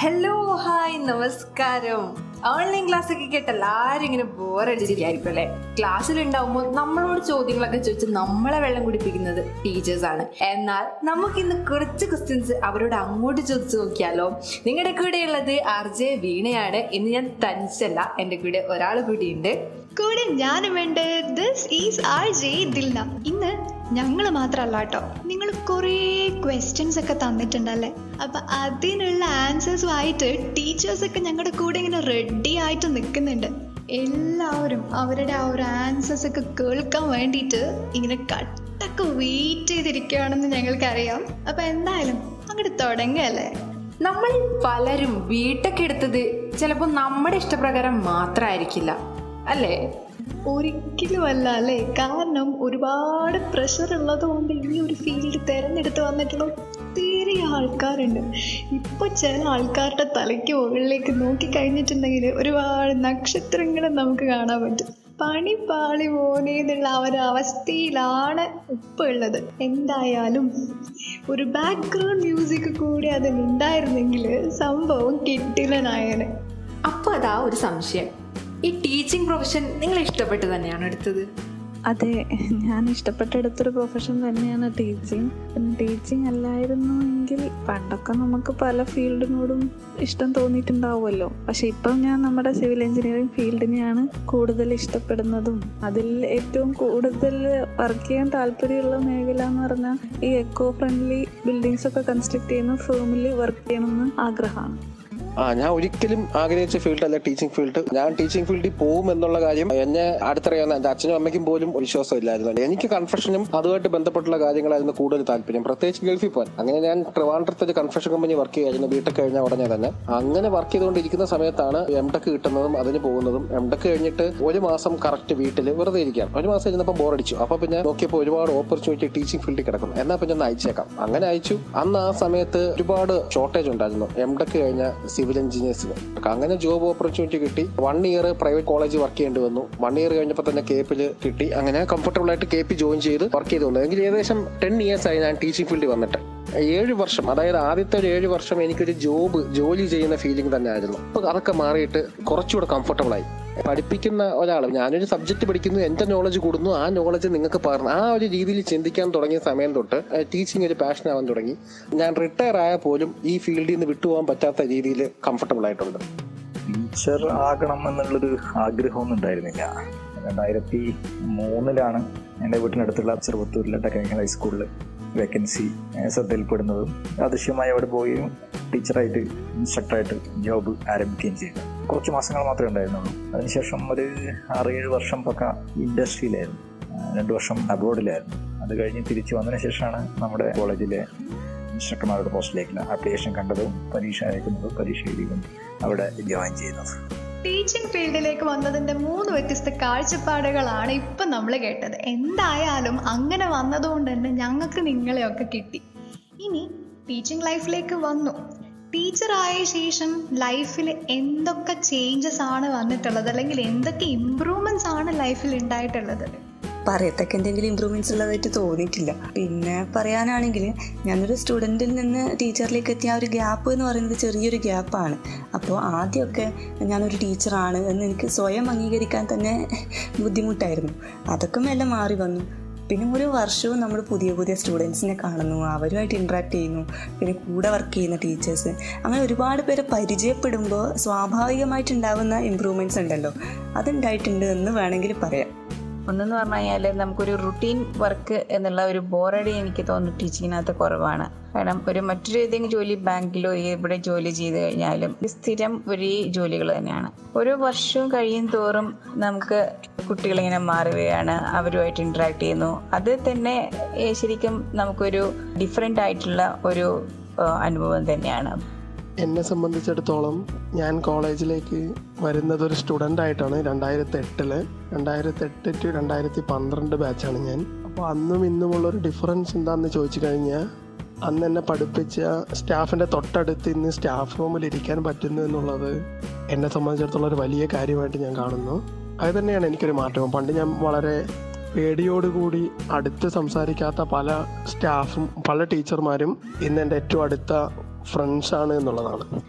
Hello hi നമസ്കാരം online class ഒക്കെ കേട്ട് എല്ലാവരും ഇങ്ങനെ ബോറടിച്ചിരിക്കും അല്ലേ ക്ലാസ്സിലുണ്ടാവുമ്പോൾ നമ്മളോട് ചോദ്യങ്ങളൊക്കെ ചോദിച്ച് നമ്മളെ വെള്ളം കുടിപ്പിക്കുന്നത് ടീച്ചേഴ്സ് ആണ് എന്നാൽ നമുക്കിന്ന് കുറച്ച് ക്വസ്റ്റ്യൻസ് അവരോട് അങ്ങോട്ട് ചോദിച്ചു നോക്കിയാലോ നിങ്ങളുടെ കൂടെ ഉള്ളത് ആർ ജെ വീണയാണ് ഇന്ന് ഞാൻ തനിച്ചല്ല എൻ്റെ കൂടെ ഒരാൾ കൂടിയുണ്ട് കൂടെ ഞാനുമുണ്ട് this is R J Dilna ഇന്ന് ഞങ്ങൾ മാത്രമല്ല കേട്ടോ നിങ്ങൾ കുറേ ക്വസ്റ്റ്യൻസ് ഒക്കെ തന്നിട്ടുണ്ടല്ലേ അപ്പൊ അതിനുള്ള ആൻസേഴ്സുമായിട്ട് ടീച്ചേഴ്സ് ഒക്കെ ഞങ്ങളുടെ കൂടെ ഇങ്ങനെ റെഡി ആയിട്ട് നിൽക്കുന്നുണ്ട് എല്ലാവരും അവരുടെ ആ ഒരു ആൻസേഴ്സ് ഒക്കെ കേൾക്കാൻ വേണ്ടിയിട്ട് ഇങ്ങനെ കട്ടൊക്കെ വെയിറ്റ് ചെയ്തിരിക്കുകയാണെന്ന് ഞങ്ങൾക്കറിയാം അപ്പൊ എന്തായാലും അങ്ങോട്ട് തുടങ്ങല്ലേ നമ്മൾ പലരും വീട്ടൊക്കെ എടുത്തത് ചിലപ്പോൾ നമ്മുടെ ഇഷ്ടപ്രകാരം മാത്രമായിരിക്കില്ല അല്ലേ ഒരിക്കലും അല്ല അല്ലേ കാരണം ഒരുപാട് പ്രഷർ ഉള്ളത് കൊണ്ട് ഈ ഒരു ഫീൽഡ് തിരഞ്ഞെടുത്ത് വന്നിട്ടുള്ള ഒത്തിരി ആൾക്കാരുണ്ട് ഇപ്പൊ ചില ആൾക്കാരുടെ തലയ്ക്ക് മുകളിലേക്ക് നോക്കി കഴിഞ്ഞിട്ടുണ്ടെങ്കിൽ ഒരുപാട് നക്ഷത്രങ്ങൾ നമുക്ക് കാണാൻ പറ്റും പണി പാളി പോനേന്നുള്ള ആ ഒരു അവസ്ഥയിലാണ് ഇപ്പൊ ഉള്ളത് എന്തായാലും ഒരു ബാക്ക്ഗ്രൗണ്ട് മ്യൂസിക് കൂടി അതിലുണ്ടായിരുന്നെങ്കിൽ സംഭവം കിട്ടില്ലനായനെ അപ്പോൾ അതാ ഒരു സംശയം ഈ ടീച്ചിങ് പ്രൊഫഷൻ നിങ്ങൾ ഇഷ്ടപ്പെട്ട് തന്നെയാണ് എടുത്തത് അതെ ഞാൻ ഇഷ്ടപ്പെട്ടെടുത്തൊരു പ്രൊഫഷൻ തന്നെയാണ് ടീച്ചിങ് പിന്നെ ടീച്ചിങ് അല്ലായിരുന്നു എങ്കിൽ പണ്ടൊക്കെ നമുക്ക് പല ഫീൽഡിനോടും ഇഷ്ടം തോന്നിയിട്ടുണ്ടാവുമല്ലോ പക്ഷെ ഇപ്പം ഞാൻ നമ്മുടെ സിവിൽ എഞ്ചിനീയറിംഗ് ഫീൽഡിനെയാണ് കൂടുതൽ ഇഷ്ടപ്പെടുന്നതും അതിൽ ഏറ്റവും കൂടുതൽ വർക്ക് ചെയ്യാൻ താല്പര്യമുള്ള മേഖല എന്ന് പറഞ്ഞാൽ ഈ എക്കോ ഫ്രണ്ട്ലി ബിൽഡിങ്സ് ഒക്കെ കൺസ്ട്രക്ട് ചെയ്യുന്ന ഫേമിൽ വർക്ക് ചെയ്യണമെന്ന് ആഗ്രഹമാണ് ആ ഞാൻ ഒരിക്കലും ആഗ്രഹിച്ച ഫീൽഡ് അല്ല ടീച്ചിങ് ഫീൽഡ് ഞാൻ ടീച്ചിങ് ഫീൽഡിൽ പോകും എന്നുള്ള കാര്യം എന്നെ അടുത്തറിയാവുന്ന എന്റെ അച്ഛനും അമ്മയ്ക്കും പോലും വിശ്വാസം ഇല്ലായിരുന്നു എനിക്ക് കൺഫെഷനും അതുമായിട്ട് ബന്ധപ്പെട്ടുള്ള കാര്യങ്ങളായിരുന്നു കൂടുതൽ താല്പര്യം പ്രത്യേകിച്ച് ഗൾഫിൽ പോകാൻ അങ്ങനെ ഞാൻ ട്രിവാൻഡ്രത്ത് ഒരു കൺഫെഷൻ കമ്പനി വർക്ക് ചെയ്യായിരുന്നു ബിടെക് കഴിഞ്ഞ ഉടനെ തന്നെ അങ്ങനെ വർക്ക് ചെയ്തുകൊണ്ടിരിക്കുന്ന സമയത്താണ് എം ടെക് കിട്ടുന്നതും അതിന് പോകുന്നതും എം ടെക് കഴിഞ്ഞിട്ട് ഒരു മാസം കറക്റ്റ് വീട്ടിൽ വെറുതെ ഇരിക്കാം ഒരു മാസം ഇരുന്നപ്പോൾ ബോറടിച്ചു അപ്പൊ പിന്നെ നോക്കിയപ്പോൾ ഒരുപാട് ഓപ്പർച്യൂണിറ്റി ടീച്ചിങ് ഫീൽഡിൽ കിടക്കുന്നു എന്നാൽ പിന്നെ ഒന്ന് അയച്ചേക്കാം അങ്ങനെ അയച്ചു അന്ന് ആ സമയത്ത് ഒരുപാട് ഷോർട്ടേജ് ഉണ്ടായിരുന്നു എം ടെക് കഴിഞ്ഞ സിവിൽ എഞ്ചിനീയേഴ്സിന് അങ്ങനെ ജോബ് ഓപ്പർച്യൂണിറ്റി കിട്ടി one year private college work ചെയ്യേണ്ടി വന്നു വൺ ഇയർ കഴിഞ്ഞപ്പോൾ തന്നെ കേപ്പിൽ കിട്ടി അങ്ങനെ കംഫർട്ടബിൾ ആയിട്ട് കെ പി ജോയിൻ ചെയ്ത് വർക്ക് ചെയ്തു വന്നു എങ്കിൽ ഏകദേശം ടെൻ ഇയേഴ്സ് ആയി ഞാൻ ടീച്ചിങ് ഫീൽഡിൽ വന്നിട്ട് ഏഴ് വർഷം അതായത് ആദ്യത്തെ ഒരു ഏഴ് വർഷം എനിക്കൊരു ജോബ് ജോലി ചെയ്യുന്ന ഫീലിംഗ് തന്നെ ആയിരുന്നു അപ്പൊ അതൊക്കെ മാറിയിട്ട് കുറച്ചുകൂടെ കംഫർട്ടബിൾ ആയി പഠിപ്പിക്കുന്ന ഒരാൾ ഞാനൊരു സബ്ജക്ട് പഠിക്കുന്നു എന്റെ നോളജ് കൂടുന്നു ആ നോളജ് നിങ്ങൾക്ക് പകർന്നു ആ ഒരു രീതിയിൽ ചിന്തിക്കാൻ തുടങ്ങിയ സമയം തൊട്ട് ടീച്ചിങ് ഒരു പാഷൻ ആവാൻ തുടങ്ങി ഞാൻ റിട്ടയർ ആയ പോലും ഈ ഫീൽഡിൽ നിന്ന് വിട്ടുപോകാൻ പറ്റാത്ത രീതിയിൽ കംഫർട്ടബിൾ ആയിട്ടുണ്ട് ടീച്ചർ ആകണം എന്നുള്ളൊരു ആഗ്രഹമൊന്നും ഉണ്ടായിരുന്നില്ല രണ്ടായിരത്തി മൂന്നിലാണ് എൻ്റെ വീട്ടിനടുത്തുള്ള ചെറുപ്പത്തൂരിലെ ടെക്നിക്കൽ ഹൈസ്കൂളിൽ വേക്കൻസി ശ്രദ്ധയിൽപ്പെടുന്നതും അദൃശ്യമായി അവിടെ പോവുകയും ടീച്ചറായിട്ട് ഇൻസ്ട്രക്ടറായിട്ട് ജോബ് ആരംഭിക്കുകയും ചെയ്തു കുറച്ച് മാസങ്ങൾ മാത്രമേ ഉണ്ടായിരുന്നുള്ളൂ അതിനുശേഷം ഒരു ആറേഴ് വർഷം പക്ക ഇൻഡസ്ട്രിയിലായിരുന്നു രണ്ട് വർഷം അബ്രോഡിലായിരുന്നു അത് കഴിഞ്ഞ് തിരിച്ചു വന്നതിന് ശേഷമാണ് നമ്മുടെ കോളേജിലെ ഇൻസ്ട്രക്ടർമാരുടെ പോസ്റ്റിലേക്ക് ആപ്ലിക്കേഷൻ കണ്ടതും പരീക്ഷ അയക്കുന്നതും പരീക്ഷ എഴുതിയതും അവിടെ ജോയിൻ ചെയ്യുന്നത് ടീച്ചിങ് ഫീൽഡിലേക്ക് വന്നതിന്റെ മൂന്ന് വ്യത്യസ്ത കാഴ്ചപ്പാടുകളാണ് ഇപ്പം നമ്മൾ കേട്ടത് എന്തായാലും അങ്ങനെ വന്നതുകൊണ്ട് തന്നെ ഞങ്ങൾക്ക് നിങ്ങളെയൊക്കെ കിട്ടി ഇനി ടീച്ചിങ് ലൈഫിലേക്ക് വന്നു ടീച്ചറായ ശേഷം ലൈഫിൽ എന്തൊക്കെ ചേഞ്ചസ് ആണ് വന്നിട്ടുള്ളത് അല്ലെങ്കിൽ എന്തൊക്കെ ഇമ്പ്രൂവ്മെന്റ്സ് ആണ് ലൈഫിൽ ഉണ്ടായിട്ടുള്ളത് പറയത്തക്ക എന്തെങ്കിലും ഇമ്പ്രൂവ്മെന്റ്സ് ഉള്ളതായിട്ട് തോന്നിയിട്ടില്ല പിന്നെ പറയാനാണെങ്കിൽ ഞാനൊരു സ്റ്റുഡൻറ്റിൽ നിന്ന് ടീച്ചറിലേക്ക് എത്തിയ ആ ഒരു ഗ്യാപ്പ് എന്ന് പറയുന്നത് ചെറിയൊരു ഗ്യാപ്പാണ് അപ്പോൾ ആദ്യമൊക്കെ ഞാനൊരു ടീച്ചറാണ് എന്ന് എനിക്ക് സ്വയം അംഗീകരിക്കാൻ തന്നെ ബുദ്ധിമുട്ടായിരുന്നു അതൊക്കെ മെല്ലെ മാറി വന്നു പിന്നെ ഒരു വർഷവും നമ്മൾ പുതിയ പുതിയ സ്റ്റുഡൻസിനെ കാണുന്നു അവരുമായിട്ട് ഇൻട്രാക്ട് ചെയ്യുന്നു പിന്നെ കൂടെ വർക്ക് ചെയ്യുന്ന ടീച്ചേഴ്സ് അങ്ങനെ ഒരുപാട് പേരെ പരിചയപ്പെടുമ്പോൾ സ്വാഭാവികമായിട്ടുണ്ടാകുന്ന ഇമ്പ്രൂവ്മെൻറ്റ്സ് ഉണ്ടല്ലോ അതുണ്ടായിട്ടുണ്ട് എന്ന് വേണമെങ്കിൽ പറയാം ഒന്നെന്ന് പറഞ്ഞു കഴിഞ്ഞാൽ നമുക്കൊരു റുട്ടീൻ വർക്ക് എന്നുള്ള ഒരു ബോറടി എനിക്ക് തോന്നുന്നു ടീച്ചിങ്ങിനകത്ത് കുറവാണ് കാരണം ഒരു മറ്റൊരു ഏതെങ്കിലും ജോലി ബാങ്കിലോ എവിടെ ജോലി ചെയ്ത് കഴിഞ്ഞാലും സ്ഥിരം ഒരേ ജോലികൾ തന്നെയാണ് ഓരോ വർഷവും കഴിയും തോറും നമുക്ക് കുട്ടികളിങ്ങനെ മാറുകയാണ് അവരുമായിട്ട് ഇൻട്രാക്ട് ചെയ്യുന്നു അത് തന്നെ ഏഹ്, ശരിക്കും നമുക്കൊരു ഡിഫറെൻ്റ് ആയിട്ടുള്ള ഒരു ഏഹ്, അനുഭവം തന്നെയാണ് എന്നെ സംബന്ധിച്ചിടത്തോളം ഞാൻ കോളേജിലേക്ക് വരുന്നത് ഒരു സ്റ്റുഡൻ്റ് ആയിട്ടാണ് രണ്ടായിരത്തി എട്ടില് രണ്ടായിരത്തി എട്ട് ടു രണ്ടായിരത്തി പന്ത്രണ്ട് ബാച്ചാണ് ഞാൻ അപ്പോൾ അന്നും ഇന്നുമുള്ള ഒരു ഡിഫറൻസ് എന്താണെന്ന് ചോദിച്ചു കഴിഞ്ഞാൽ അന്ന് എന്നെ പഠിപ്പിച്ച സ്റ്റാഫിൻ്റെ തൊട്ടടുത്ത് ഇന്ന് സ്റ്റാഫ് റൂമിൽ ഇരിക്കാൻ പറ്റുന്നു എന്നുള്ളത് എന്നെ സംബന്ധിച്ചിടത്തോളം ഒരു വലിയ കാര്യമായിട്ട് ഞാൻ കാണുന്നു അത് തന്നെയാണ് എനിക്കൊരു മാറ്റം പണ്ട് ഞാൻ വളരെ പേടിയോടുകൂടി അടുത്ത് സംസാരിക്കാത്ത പല സ്റ്റാഫും പല ടീച്ചർമാരും ഇന്ന് എൻ്റെ ഏറ്റവും അടുത്ത ഫ്രണ്ട്സാണ് എന്നുള്ളതാണ്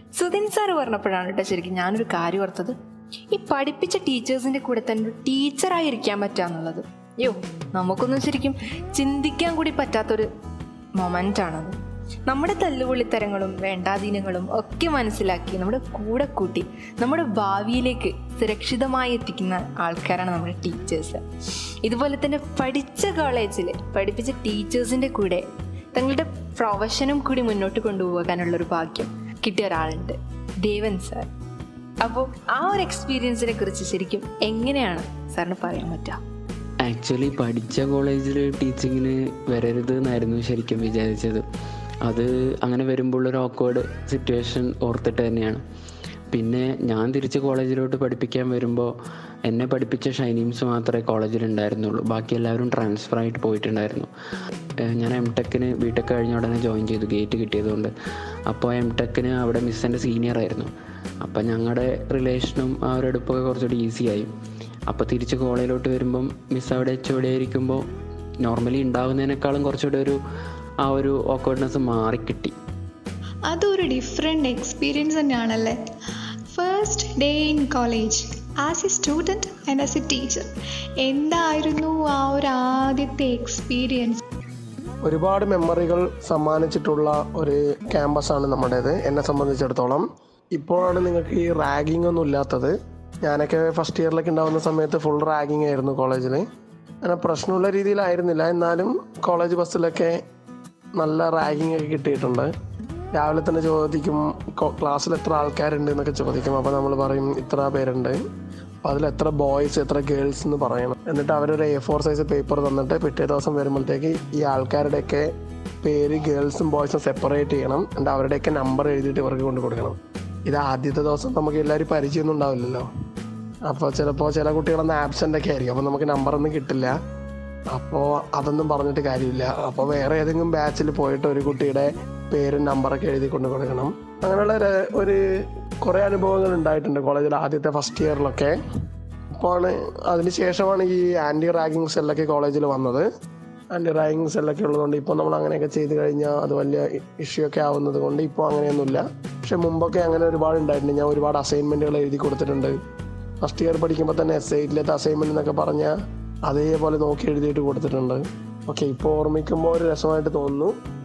സുധിൻ സാർ പറഞ്ഞപ്പോഴാണ് കേട്ടോ ശരിക്കും ഞാനൊരു കാര്യം ഓർത്തത് ഈ പഠിപ്പിച്ച ടീച്ചേഴ്സിന്റെ കൂടെ തന്നെ ഒരു ടീച്ചറായി ഇരിക്കാൻ പറ്റാന്നുള്ളത് അയ്യോ നമുക്കൊന്നും ശരിക്കും ചിന്തിക്കാൻ കൂടി പറ്റാത്തൊരു മൊമെന്റ് ആണത് നമ്മുടെ തല്ലുപൊളിത്തരങ്ങളും വേണ്ടാധീനങ്ങളും ഒക്കെ മനസ്സിലാക്കി നമ്മുടെ കൂടെ കൂട്ടി നമ്മുടെ ഭാവിയിലേക്ക് സുരക്ഷിതമായി എത്തിക്കുന്ന ആൾക്കാരാണ് നമ്മുടെ ടീച്ചേഴ്സ് ഇതുപോലെ തന്നെ പഠിച്ച കോളേജിൽ പഠിപ്പിച്ച ടീച്ചേഴ്സിൻ്റെ കൂടെ തങ്ങളുടെ പ്രൊഫഷനും കൂടി മുന്നോട്ട് കൊണ്ടുപോകാനുള്ളൊരു ഭാഗ്യം കിട്ടിയ ഒരാളുണ്ട് ദേവൻ സാർ അപ്പോൾ ആ ഒരു എക്സ്പീരിയൻസിനെ കുറിച്ച് ശരിക്കും എങ്ങനെയാണ് സാറിന് പറയാൻ പറ്റുക ആക്ച്വലി പഠിച്ച കോളേജിൽ ടീച്ചിങ്ങിന് വരരുത് എന്നായിരുന്നു ശരിക്കും വിചാരിച്ചത് അത് അങ്ങനെ വരുമ്പോൾ ഒരു ഓക്വേർഡ് സിറ്റുവേഷൻ ഓർത്തിട്ട് തന്നെയാണ് പിന്നെ ഞാൻ തിരിച്ച് കോളേജിലോട്ട് പഠിപ്പിക്കാൻ വരുമ്പോൾ എന്നെ പഠിപ്പിച്ച ഷൈനീംസ് മാത്രമേ കോളേജിൽ ഉണ്ടായിരുന്നുള്ളൂ ബാക്കി എല്ലാവരും ട്രാൻസ്ഫർ ആയിട്ട് പോയിട്ടുണ്ടായിരുന്നു ഏഹ് ഞാൻ എം ടെക്കിന് ബി ടെക് കഴിഞ്ഞ ഉടനെ ജോയിൻ ചെയ്തു ഗേറ്റ് കിട്ടിയതുകൊണ്ട് അപ്പോൾ എം ടെക്കിന് അവിടെ മിസ് എൻ്റെ സീനിയർ ആയിരുന്നു അപ്പം ഞങ്ങളുടെ റിലേഷനും ആ ഒരു അടുപ്പൊക്കെ കുറച്ചുകൂടി ഈസി ആയി അപ്പോൾ തിരിച്ച് കോളേജിലോട്ട് വരുമ്പം മിസ് അവിടെ എച്ച് ഒടി ആയിരിക്കുമ്പോൾ നോർമലി ഉണ്ടാകുന്നതിനേക്കാളും കുറച്ചുകൂടി ഒരു ആ ഒരു ഓക്വേർഡ്നെസ് മാറിക്കിട്ടി അതൊരു ഡിഫറെൻ്റ് എക്സ്പീരിയൻസ് തന്നെയാണല്ലേ first day in college as a student and as a teacher എന്തായിരുന്നു ആ ഒരു ആദ്യത്തെ എക്സ്പീരിയൻസ് ഒരുപാട് മെമ്മറികൾ സമ്മാനിച്ചിട്ടുള്ള ഒരു ക്യാമ്പസാണ് നമ്മുടേത് എന്നെ സംബന്ധിച്ചിടത്തോളം ഇപ്പോഴാണ് നിങ്ങൾക്ക് ഈ റാഗിംഗ് ഒന്നും ഇല്ലാത്തത് ഞാനൊക്കെ ഫസ്റ്റ് ഇയറിലൊക്കെ ഉണ്ടാകുന്ന സമയത്ത് ഫുൾ റാഗിങ് ആയിരുന്നു കോളേജിൽ അങ്ങനെ പ്രശ്നമുള്ള രീതിയിലായിരുന്നില്ല എന്നാലും കോളേജ് ബസ്സിലൊക്കെ നല്ല റാഗിങ് ഒക്കെ കിട്ടിയിട്ടുണ്ട് രാവിലെ തന്നെ ചോദിക്കും കൊ- ക്ലാസ്സിൽ എത്ര ആൾക്കാരുണ്ട് എന്നൊക്കെ ചോദിക്കും അപ്പോൾ നമ്മൾ പറയും ഇത്ര പേരുണ്ട് അപ്പോൾ അതിൽ എത്ര ബോയ്സ് എത്ര ഗേൾസ് എന്ന് പറയണം എന്നിട്ട് അവരൊരു എ ഫോർ സൈസ് പേപ്പർ തന്നിട്ട് പിറ്റേ ദിവസം വരുമ്പോഴത്തേക്ക് ഈ ആൾക്കാരുടെയൊക്കെ പേര് ഗേൾസും ബോയ്സും സെപ്പറേറ്റ് ചെയ്യണം എന്നിട്ട് അവരുടെയൊക്കെ നമ്പർ എഴുതിയിട്ട് ഇവർക്ക് കൊണ്ട് കൊടുക്കണം ഇത് ആദ്യത്തെ ദിവസം നമുക്ക് എല്ലാവരും പരിചയമൊന്നും ഉണ്ടാവില്ലല്ലോ അപ്പോൾ ചിലപ്പോൾ ചില കുട്ടികളൊന്ന് ആബ്സെൻ്റ് ഒക്കെ ആയിരിക്കും അപ്പോൾ നമുക്ക് നമ്പറൊന്നും കിട്ടില്ല അപ്പോൾ അതൊന്നും പറഞ്ഞിട്ട് കാര്യമില്ല അപ്പോൾ വേറെ ഏതെങ്കിലും ബാച്ചിൽ പോയിട്ട് ഒരു കുട്ടിയുടെ പേരും നമ്പറൊക്കെ എഴുതി കൊണ്ട് കൊടുക്കണം അങ്ങനെയുള്ള ഒരു- ഒരു കുറേ അനുഭവങ്ങൾ ഉണ്ടായിട്ടുണ്ട് കോളേജിൽ ആദ്യത്തെ ഫസ്റ്റ് ഇയറിലൊക്കെ അപ്പോൾ അതിന് ശേഷമാണ് ഈ ആൻറ്റി റാഗിങ് സെല്ലൊക്കെ കോളേജിൽ വന്നത് ആൻറ്റി റാഗിങ് സെല്ലൊക്കെ ഉള്ളതുകൊണ്ട് ഇപ്പോൾ നമ്മൾ അങ്ങനെയൊക്കെ ചെയ്ത് കഴിഞ്ഞാൽ അത് വലിയ ഇഷ്യൂ ഒക്കെ ആവുന്നത് കൊണ്ട് ഇപ്പോൾ അങ്ങനെയൊന്നുമില്ല പക്ഷെ മുമ്പൊക്കെ അങ്ങനെ ഒരുപാട് ഉണ്ടായിട്ടുണ്ട് ഞാൻ ഒരുപാട് അസൈൻമെൻറ്റുകൾ എഴുതി കൊടുത്തിട്ടുണ്ട് ഫസ്റ്റ് ഇയർ പഠിക്കുമ്പോൾ തന്നെ എസ് ഐറ്റിലത്തെ അസൈൻമെൻറ്റ് എന്നൊക്കെ പറഞ്ഞാൽ അതേപോലെ നോക്കി എഴുതിയിട്ട് കൊടുത്തിട്ടുണ്ട് ഓക്കെ ഇപ്പോൾ ഓർമ്മിക്കുമ്പോൾ ഒരു രസമായിട്ട് തോന്നുന്നു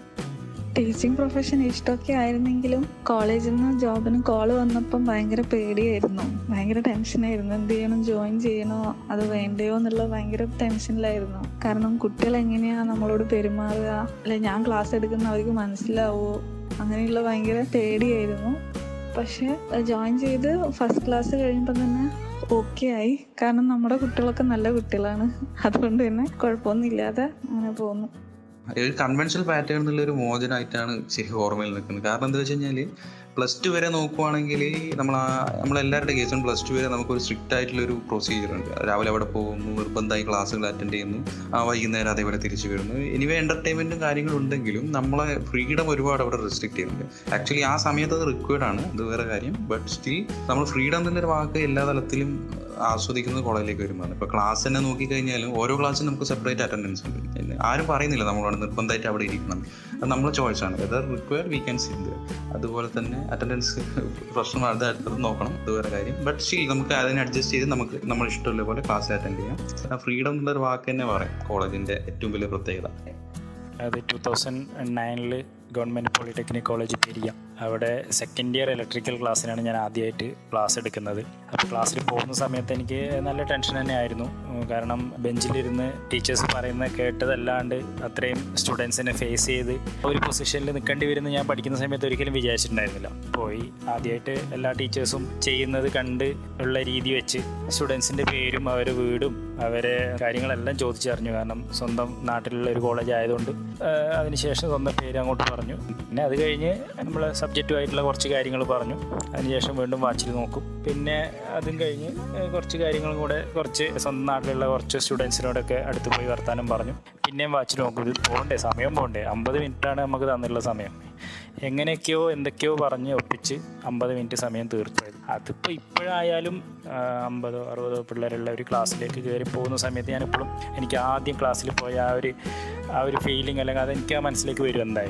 ടീച്ചിങ് പ്രൊഫഷൻ ഇഷ്ടമൊക്കെ ആയിരുന്നെങ്കിലും കോളേജിൽ നിന്ന് ജോബിന് കോൾ വന്നപ്പം ഭയങ്കര പേടിയായിരുന്നു ഭയങ്കര ടെൻഷനായിരുന്നു എന്ത് ചെയ്യണം ജോയിൻ ചെയ്യണോ അത് വേണ്ടയോ എന്നുള്ള ഭയങ്കര ടെൻഷനിലായിരുന്നു കാരണം കുട്ടികൾ എങ്ങനെയാ നമ്മളോട് പെരുമാറുക അല്ലെ ഞാൻ ക്ലാസ് എടുക്കുന്ന അവർക്ക് മനസ്സിലാവോ അങ്ങനെയുള്ള ഭയങ്കര പേടിയായിരുന്നു പക്ഷെ ജോയിൻ ചെയ്ത് ഫസ്റ്റ് ക്ലാസ് കഴിയുമ്പോൾ തന്നെ ഓക്കെ ആയി കാരണം നമ്മുടെ കുട്ടികളൊക്കെ നല്ല കുട്ടികളാണ് അതുകൊണ്ട് തന്നെ കുഴപ്പമൊന്നുമില്ലാതെ അങ്ങനെ പോകുന്നു ഒരു കൺവെൻഷണൽ പാറ്റേൺ എന്നുള്ള ഒരു മോചനമായിട്ടാണ് ശരിക്കും ഓർമ്മയിൽ നിൽക്കുന്നത് കാരണം എന്താ വെച്ച് കഴിഞ്ഞാൽ പ്ലസ് ടു വരെ നോക്കുവാണെങ്കിൽ നമ്മൾ ആ നമ്മളെല്ലാവരുടെ കേസും പ്ലസ് ടു വരെ നമുക്കൊരു സ്ട്രിക്റ്റ് ആയിട്ടുള്ള ഒരു പ്രൊസീജിയർ ഉണ്ട് രാവിലെ അവിടെ പോകുന്നു നിർബന്ധമായി ക്ലാസ്സുകൾ അറ്റൻഡ് ചെയ്യുന്നു ആ വൈകുന്നേരം അതേപോലെ തിരിച്ചു വരുന്നു എനിവേ എൻ്റർടൈൻമെൻറ്റും കാര്യങ്ങളും ഉണ്ടെങ്കിലും നമ്മളെ ഫ്രീഡം ഒരുപാട് അവിടെ റെസ്ട്രിക്ട് ചെയ്യുന്നുണ്ട് ആക്ച്വലി ആ സമയത്ത് അത് റിക്വയർഡ് ആണ് അത് വേറെ കാര്യം ബട്ട് സ്റ്റിൽ നമ്മൾ ഫ്രീഡം എന്നുള്ളൊരു വാക്ക് എല്ലാ തലത്തിലും ആസ്വദിക്കുന്നത് കോളേജിലേക്ക് വരുമ്പോൾ ഇപ്പോൾ ക്ലാസ് തന്നെ നോക്കിക്കഴിഞ്ഞാലും ഓരോ ക്ലാസ്സിനും നമുക്ക് സെപ്പറേറ്റ് അറ്റൻഡൻസ് ഉണ്ട് പിന്നെ ആരും പറയുന്നില്ല നമ്മളോട് നിർബന്ധമായിട്ട് അവിടെ ഇരിക്കണം അത് നമ്മളെ ചോയ്സാണ് whether require we can sit അതുപോലെ തന്നെ അറ്റൻഡൻസ് പ്രശ്നം അത് അടുത്തത് നോക്കണം അത് വേറെ കാര്യം ബട്ട് സ്റ്റിൽ നമുക്ക് അതിനെ അഡ്ജസ്റ്റ് ചെയ്ത് നമുക്ക് നമ്മൾ ഇഷ്ടമുള്ള പോലെ ക്ലാസ് അറ്റൻഡ് ചെയ്യാം ഫ്രീഡം എന്നുള്ളൊരു വാക്ക് തന്നെ പറയാം കോളേജിൻ്റെ ഏറ്റവും വലിയ പ്രത്യേകത അത് ടു തൗസൻഡ് നയനിൽ ഗവൺമെൻറ് പോളിടെക്നിക് കോളേജ് പെരിയ അവിടെ സെക്കൻഡ് ഇയർ ഇലക്ട്രിക്കൽ ക്ലാസ്സിനാണ് ഞാൻ ആദ്യമായിട്ട് ക്ലാസ് എടുക്കുന്നത് അപ്പോൾ ക്ലാസ്സിൽ പോകുന്ന സമയത്ത് എനിക്ക് നല്ല ടെൻഷൻ തന്നെ ആയിരുന്നു ഉം, കാരണം ബെഞ്ചിലിരുന്ന് ടീച്ചേഴ്സ് പറയുന്നത് കേട്ടതല്ലാണ്ട് അത്രയും സ്റ്റുഡൻസിനെ ഫേസ് ചെയ്ത് ഒരു പൊസിഷനിൽ നിൽക്കേണ്ടി വരുന്ന ഞാൻ പഠിക്കുന്ന സമയത്ത് ഒരിക്കലും വിചാരിച്ചിട്ടുണ്ടായിരുന്നില്ല പോയി ആദ്യമായിട്ട് എല്ലാ ടീച്ചേഴ്സും ചെയ്യുന്നത് കണ്ട് ഉള്ള രീതി വെച്ച് സ്റ്റുഡൻസിൻ്റെ പേരും അവരുടെ വീടും അവരെ കാര്യങ്ങളെല്ലാം ചോദിച്ചറിഞ്ഞു കാരണം സ്വന്തം നാട്ടിലുള്ള ഒരു കോളേജ് ആയതുകൊണ്ട് ആഹ് അതിനുശേഷം സ്വന്തം പേര് അങ്ങോട്ട് പറഞ്ഞു പിന്നെ അത് കഴിഞ്ഞ് നമ്മൾ സബ്ജക്റ്റുമായിട്ടുള്ള കുറച്ച് കാര്യങ്ങൾ പറഞ്ഞു അതിനുശേഷം വീണ്ടും വാച്ചിൽ നോക്കും പിന്നെ അതും കഴിഞ്ഞ് ആഹ് കുറച്ച് കാര്യങ്ങളും കൂടെ കുറച്ച് സ്വന്തം നാട്ടിലുള്ള കുറച്ച് സ്റ്റുഡൻസിനോടൊക്കെ അടുത്ത് പോയി വർത്താനം പറഞ്ഞു പിന്നെയും വാച്ചിൽ നോക്കും ഇത് പോകണ്ടേ സമയം പോകണ്ടേ അമ്പത് മിനിറ്റാണ് നമുക്ക് തന്നിട്ടുള്ള സമയം എങ്ങനെയൊക്കെയോ എന്തൊക്കെയോ പറഞ്ഞ് ഒപ്പിച്ച് അമ്പത് മിനിറ്റ് സമയം തീർച്ചയായും അതിപ്പോൾ ഇപ്പോഴായാലും ആ, അമ്പതോ അറുപതോ പിള്ളേരുള്ള ഒരു ക്ലാസ്സിലേക്ക് കയറി പോകുന്ന സമയത്ത് ഞാനിപ്പോഴും എനിക്ക് ആദ്യം ക്ലാസ്സിൽ പോയ ആ ഒരു ആ ഒരു ഫീലിംഗ് അല്ലെങ്കിൽ അതെനിക്ക് ആ മനസ്സിലേക്ക് വരും എന്തായാലും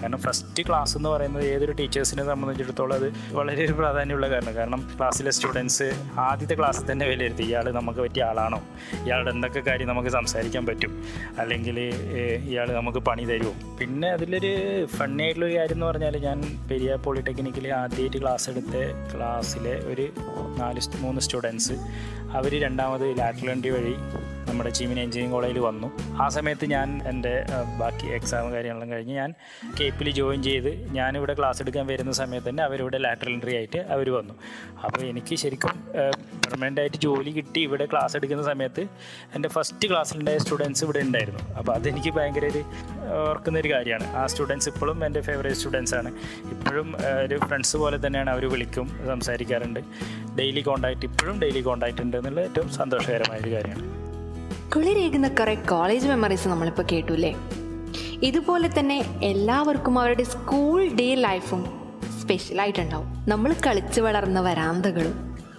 കാരണം ഫസ്റ്റ് ക്ലാസ് എന്ന് പറയുന്നത് ഏതൊരു ടീച്ചേഴ്സിനെ സംബന്ധിച്ചിടത്തോളം അത് വളരെ ഒരു പ്രാധാന്യമുള്ള കാരണം കാരണം ക്ലാസ്സിലെ സ്റ്റുഡൻസ് ആദ്യത്തെ ക്ലാസ്സിൽ തന്നെ വിലയിരുത്തി ഇയാൾ നമുക്ക് പറ്റിയ ആളാണോ ഇയാളുടെ എന്തൊക്കെ കാര്യം നമുക്ക് സംസാരിക്കാൻ പറ്റും അല്ലെങ്കിൽ ഇയാൾ നമുക്ക് പണി തരുമോ പിന്നെ അതിലൊരു ഫണ്ണി ആയിട്ടുള്ളൊരു കാര്യം എന്ന് പറഞ്ഞാൽ ഞാൻ പെരിയ പോളിടെക്നിക്കിൽ ആദ്യമായിട്ട് ക്ലാസ് എടുത്ത ക്ലാസ്സിലെ ഒരു നാല് സ്റ്റ് മൂന്ന് സ്റ്റുഡൻസ് അവർ രണ്ടാമത് ലാറ്ററൽ എൻട്രി വഴി നമ്മുടെ ചീമിൻ എഞ്ചിനീയറിംഗ് കോളേജിൽ വന്നു ആ സമയത്ത് ഞാൻ എൻ്റെ അഹ്, ബാക്കി എക്സാം കാര്യങ്ങളെല്ലാം കഴിഞ്ഞ് ഞാൻ കേപ്പിൽ ജോയിൻ ചെയ്ത് ഞാനിവിടെ ക്ലാസ് എടുക്കാൻ വരുന്ന സമയത്ത് തന്നെ അവരിവിടെ ലാറ്ററൽ എൻട്രി ആയിട്ട് അവർ വന്നു അപ്പോൾ എനിക്ക് ശരിക്കും പെർമനൻ്റ് ആയിട്ട് ജോലി കിട്ടി ഇവിടെ ക്ലാസ് എടുക്കുന്ന സമയത്ത് എൻ്റെ ഫസ്റ്റ് ക്ലാസ്സിലുണ്ടായ സ്റ്റുഡൻസ് ഇവിടെ ഉണ്ടായിരുന്നു അപ്പോൾ അതെനിക്ക് ഭയങ്കര ഒരു ഓർക്കുന്ന ഒരു കാര്യമാണ് ആ സ്റ്റുഡൻസ് ഇപ്പോഴും എൻ്റെ ഫേവറേറ്റ് സ്റ്റുഡൻസ് ആണ് ഇപ്പോഴും ആ, ഒരു ഫ്രണ്ട്സ് പോലെ തന്നെയാണ് അവർ വിളിക്കും സംസാരിക്കാറുണ്ട് ഡെയിലി കോണ്ടാക്ട് ഇപ്പോഴും ഡെയിലി കോണ്ടാക്ട് ഉണ്ട് എന്നുള്ള ഏറ്റവും സന്തോഷകരമായ ഒരു കാര്യമാണ് കുളിരേകുന്ന കുറേ കോളേജ് മെമ്മറീസ് നമ്മളിപ്പോൾ കേട്ടുല്ലേ ഇതുപോലെ തന്നെ എല്ലാവർക്കും അവരുടെ സ്കൂൾ ഡേ ലൈഫും സ്പെഷ്യലായിട്ടുണ്ടാവും നമ്മൾ കളിച്ചു വളർന്ന വരാന്തകളും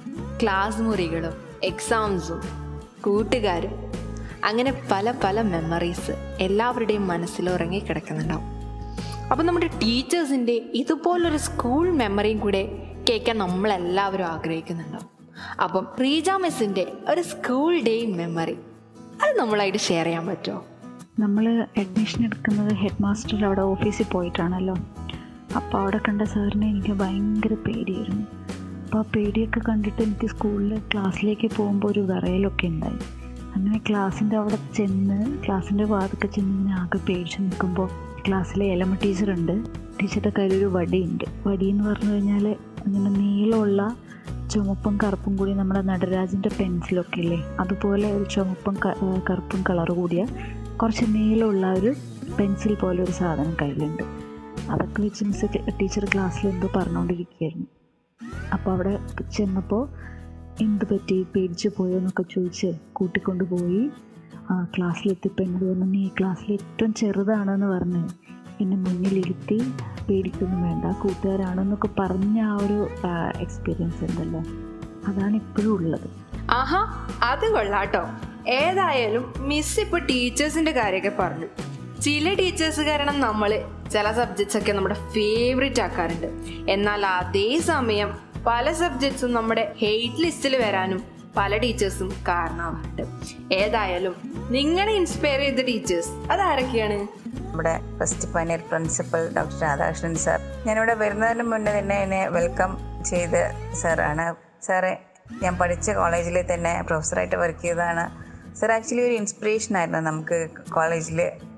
ക്ലാസ് മുറികളും എക്സാംസും കൂട്ടുകാരും അങ്ങനെ പല പല മെമ്മറീസ് എല്ലാവരുടെയും മനസ്സിൽ ഉറങ്ങി കിടക്കുന്നുണ്ടാവും അപ്പം നമ്മുടെ ടീച്ചേഴ്സിൻ്റെ ഇതുപോലൊരു സ്കൂൾ മെമ്മറിയും കൂടെ കേൾക്കാൻ നമ്മളെല്ലാവരും ആഗ്രഹിക്കുന്നുണ്ടാവും അപ്പം റീജ മിസ്സിൻ്റെ ഒരു സ്കൂൾ ഡേ മെമ്മറി അത് നമ്മളായിട്ട് ഷെയർ ചെയ്യാൻ പറ്റുമോ നമ്മൾ അഡ്മിഷൻ എടുക്കുന്നത് ഹെഡ് മാസ്റ്റർ അവിടെ ഓഫീസിൽ പോയിട്ടാണല്ലോ അപ്പോൾ അവിടെ കണ്ട സാറിനെ എനിക്ക് ഭയങ്കര പേടിയായിരുന്നു അപ്പോൾ ആ പേടിയൊക്കെ കണ്ടിട്ട് എനിക്ക് സ്കൂളിൽ ക്ലാസ്സിലേക്ക് പോകുമ്പോൾ ഒരു വിറയലൊക്കെ ഉണ്ടായി അങ്ങനെ ക്ലാസ്സിൻ്റെ അവിടെ ചെന്ന് ക്ലാസ്സിൻ്റെ വാതൊക്കെ ചെന്ന് ഇങ്ങനെ ആകെ പേടിച്ച് നിൽക്കുമ്പോൾ ക്ലാസ്സിലെ എലമ ടീച്ചറുണ്ട് ടീച്ചറുടെ കയ്യിൽ ഒരു വടിയുണ്ട് വടി എന്ന് പറഞ്ഞു കഴിഞ്ഞാൽ അങ്ങനെ നീളമുള്ള ചുമപ്പും കറുപ്പും കൂടി നമ്മുടെ നടരാജിൻ്റെ പെൻസിലൊക്കെ ഇല്ലേ അതുപോലെ ഒരു ചുമപ്പും ക- ആ, കറുപ്പും കളർ കൂടിയ കുറച്ച് നീളമുള്ള ഒരു പെൻസിൽ പോലെ ഒരു സാധനം കയ്യിലുണ്ട് അതൊക്കെ വെച്ച് മിസ് ടീച്ചർ ക്ലാസ്സിൽ എന്തോ പറഞ്ഞുകൊണ്ടിരിക്കുകയായിരുന്നു അപ്പോൾ അവിടെ ചെന്നപ്പോൾ എന്ത് പറ്റി പേടിച്ച് പോയോ എന്നൊക്കെ ചോദിച്ച് കൂട്ടിക്കൊണ്ട് പോയി ആ ക്ലാസ്സിലെത്തിയപ്പോൾ എന്നോട് പറഞ്ഞു നീ ക്ലാസ്സിൽ ഏറ്റവും ചെറുതാണെന്ന് പറഞ്ഞ് എന്നെ മുന്നിലിരുത്തി പേടിക്കൊന്നും വേണ്ട കൂട്ടുകാരാണെന്നൊക്കെ പറഞ്ഞ ആ ഒരു എക്സ്പീരിയൻസ് ഉണ്ടല്ലോ അതാണ് ഇപ്പോഴും ഉള്ളത് ആഹാ അത് കൊള്ളാട്ടോ ഏതായാലും മിസ് ഇപ്പൊ ടീച്ചേഴ്സിന്റെ കാര്യമൊക്കെ പറഞ്ഞു ചില ടീച്ചേഴ്സ് കാരണം നമ്മൾ ചില സബ്ജക്ട്സ് ഒക്കെ നമ്മുടെ ഫേവറേറ്റ് ആക്കാറുണ്ട് എന്നാൽ അതേ സമയം പല സബ്ജക്ട്സും നമ്മുടെ ഹെയ്റ്റ് ലിസ്റ്റിൽ വരാനും പല ടീച്ചേഴ്സും കാരണമാവാറുണ്ട് ഏതായാലും നിങ്ങളെ ഇൻസ്പയർ ചെയ്ത ടീച്ചേഴ്സ് അതാരൊക്കെയാണ് നമ്മുടെ ഫസ്റ്റ് പൈനർ പ്രിൻസിപ്പൽ ഡോക്ടർ രാധാകൃഷ്ണൻ സാർ ഞാനിവിടെ വരുന്നതിന് മുന്നേ തന്നെ എന്നെ വെൽക്കം ചെയ്ത സാറാണ് സാറ് ഞാൻ പഠിച്ച കോളേജിൽ തന്നെ പ്രൊഫസറായിട്ട് വർക്ക് ചെയ്തതാണ് സാർ ആക്ച്വലി ഒരു ഇൻസ്പിറേഷൻ ആയിരുന്നു നമുക്ക് കോളേജിൽ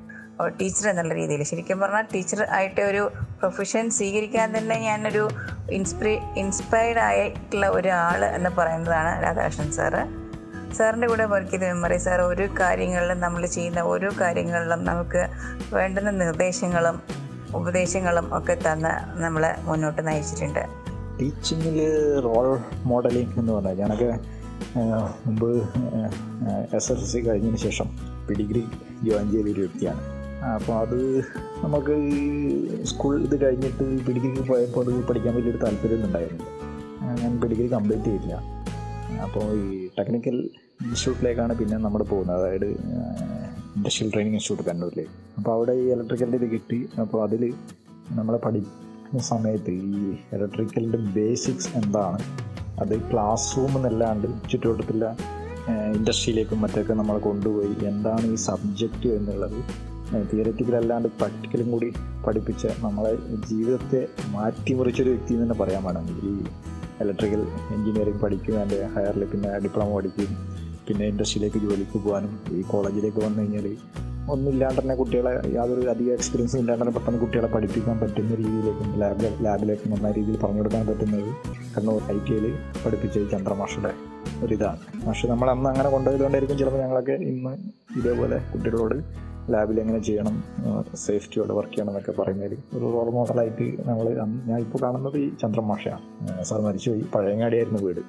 ടീച്ചർ എന്നുള്ള രീതിയിൽ ശരിക്കും പറഞ്ഞാൽ ടീച്ചർ ആയിട്ട് ഒരു പ്രൊഫഷൻ സ്വീകരിക്കാൻ തന്നെ ഞാനൊരു ഇൻസ്പിറേ ഇൻസ്പയർഡ് ആയിട്ടുള്ള ഒരാൾ എന്ന് പറയുന്നതാണ് രാധാകൃഷ്ണൻ സാറ് സാറിൻ്റെ കൂടെ വർക്ക് ചെയ്ത മെമ്മറി സാർ ഓരോ കാര്യങ്ങളിലും നമ്മൾ ചെയ്യുന്ന ഓരോ കാര്യങ്ങളിലും നമുക്ക് വേണ്ടുന്ന നിർദ്ദേശങ്ങളും ഉപദേശങ്ങളും ഒക്കെ തന്ന് നമ്മളെ മുന്നോട്ട് നയിച്ചിട്ടുണ്ട് ടീച്ചിങ്ങിൽ റോൾ മോഡലിംഗ് എന്ന് പറഞ്ഞാൽ ഞാനൊക്കെ ആ, മുമ്പ് എസ് എസ് എൽ സി കഴിഞ്ഞതിന് ശേഷം ഡിഗ്രി ജോയിൻ ചെയ്ത ഒരു വ്യക്തിയാണ് അപ്പോൾ അത് നമുക്ക് ഈ സ്കൂൾ ഇത് കഴിഞ്ഞിട്ട് ഡിഗ്രിക്ക് പോയപ്പോൾ അത് പഠിക്കാൻ വലിയൊരു താല്പര്യമൊന്നും ഉണ്ടായിരുന്നില്ല ആ, ഞാൻ ഡിഗ്രി കംപ്ലീറ്റ് ചെയ്തില്ല അപ്പോൾ ഈ ടെക്നിക്കൽ ഇൻസ്റ്റിറ്റ്യൂട്ടിലേക്കാണ് പിന്നെ നമ്മൾ പോകുന്നത് അതായത് ഇൻഡസ്ട്രിയൽ ട്രെയിനിങ് ഇൻസ്റ്റിറ്റ്യൂട്ട് കണ്ണൂരിലേക്ക് അപ്പോൾ അവിടെ ഈ ഇലക്ട്രിക്കലിൻ്റെ ഇത് കിട്ടി അപ്പോൾ അതിൽ നമ്മളെ പഠിക്കുന്ന സമയത്ത് ഈ ഇലക്ട്രിക്കലിൻ്റെ ബേസിക്സ് എന്താണ് അത് ക്ലാസ് റൂം എന്നല്ലാണ്ട് ചുറ്റുവട്ടത്തുള്ള ഇൻഡസ്ട്രിയിലേക്കും മറ്റൊക്കെ നമ്മളെ കൊണ്ടുപോയി എന്താണ് ഈ സബ്ജക്റ്റ് എന്നുള്ളത് തിയററ്റിക്കൽ അല്ലാണ്ട് പ്രാക്ടിക്കലും കൂടി പഠിപ്പിച്ച നമ്മളെ ജീവിതത്തെ മാറ്റിമറിച്ചൊരു വ്യക്തി എന്ന് തന്നെ പറയാൻ വേണമെങ്കിൽ ഈ ഇലക്ട്രിക്കൽ എഞ്ചിനീയറിംഗ് പഠിക്കും അതിൻ്റെ ഹയറിൽ പിന്നെ ഡിപ്ലോമ പഠിക്കും പിന്നെ ഇൻഡസ്ട്രിയിലേക്ക് ജോലിക്ക് പോകാനും ഈ കോളേജിലേക്ക് വന്നു കഴിഞ്ഞാൽ ഒന്നുമില്ലാണ്ട് തന്നെ കുട്ടികളെ യാതൊരു അധിക എക്സ്പീരിയൻസും ഇല്ലാണ്ട് തന്നെ പെട്ടെന്ന് കുട്ടികളെ പഠിപ്പിക്കാൻ പറ്റുന്ന രീതിയിലേക്കും ലാബിലെ ലാബിലേക്ക് നന്നായ രീതിയിൽ പറഞ്ഞു കൊടുക്കാൻ പറ്റുന്നത് കണ്ണൂർ ഐ ടി ഐയിൽ പഠിപ്പിച്ച ഈ ചന്ദ്രമാഷയുടെ ഒരിതാണ് പക്ഷെ നമ്മൾ അന്ന് അങ്ങനെ കൊണ്ടുപോയതുകൊണ്ടായിരിക്കും ചിലപ്പോൾ ഞങ്ങളൊക്കെ ഇന്ന് ഇതേപോലെ കുട്ടികളോട് ലാബിൽ എങ്ങനെ ചെയ്യണം സേഫ്റ്റിയോടെ വർക്ക് ചെയ്യണം എന്നൊക്കെ പറയുന്നതിൽ ഒരു റോൾ മോഡലായിട്ട് നമ്മൾ ഞാൻ ഇപ്പോൾ കാണുന്നത് ഈ ചന്ദ്രമാഷയാണ് സാർ മരിച്ചുപോയി പഴയങ്ങാടിയായിരുന്നു വീട്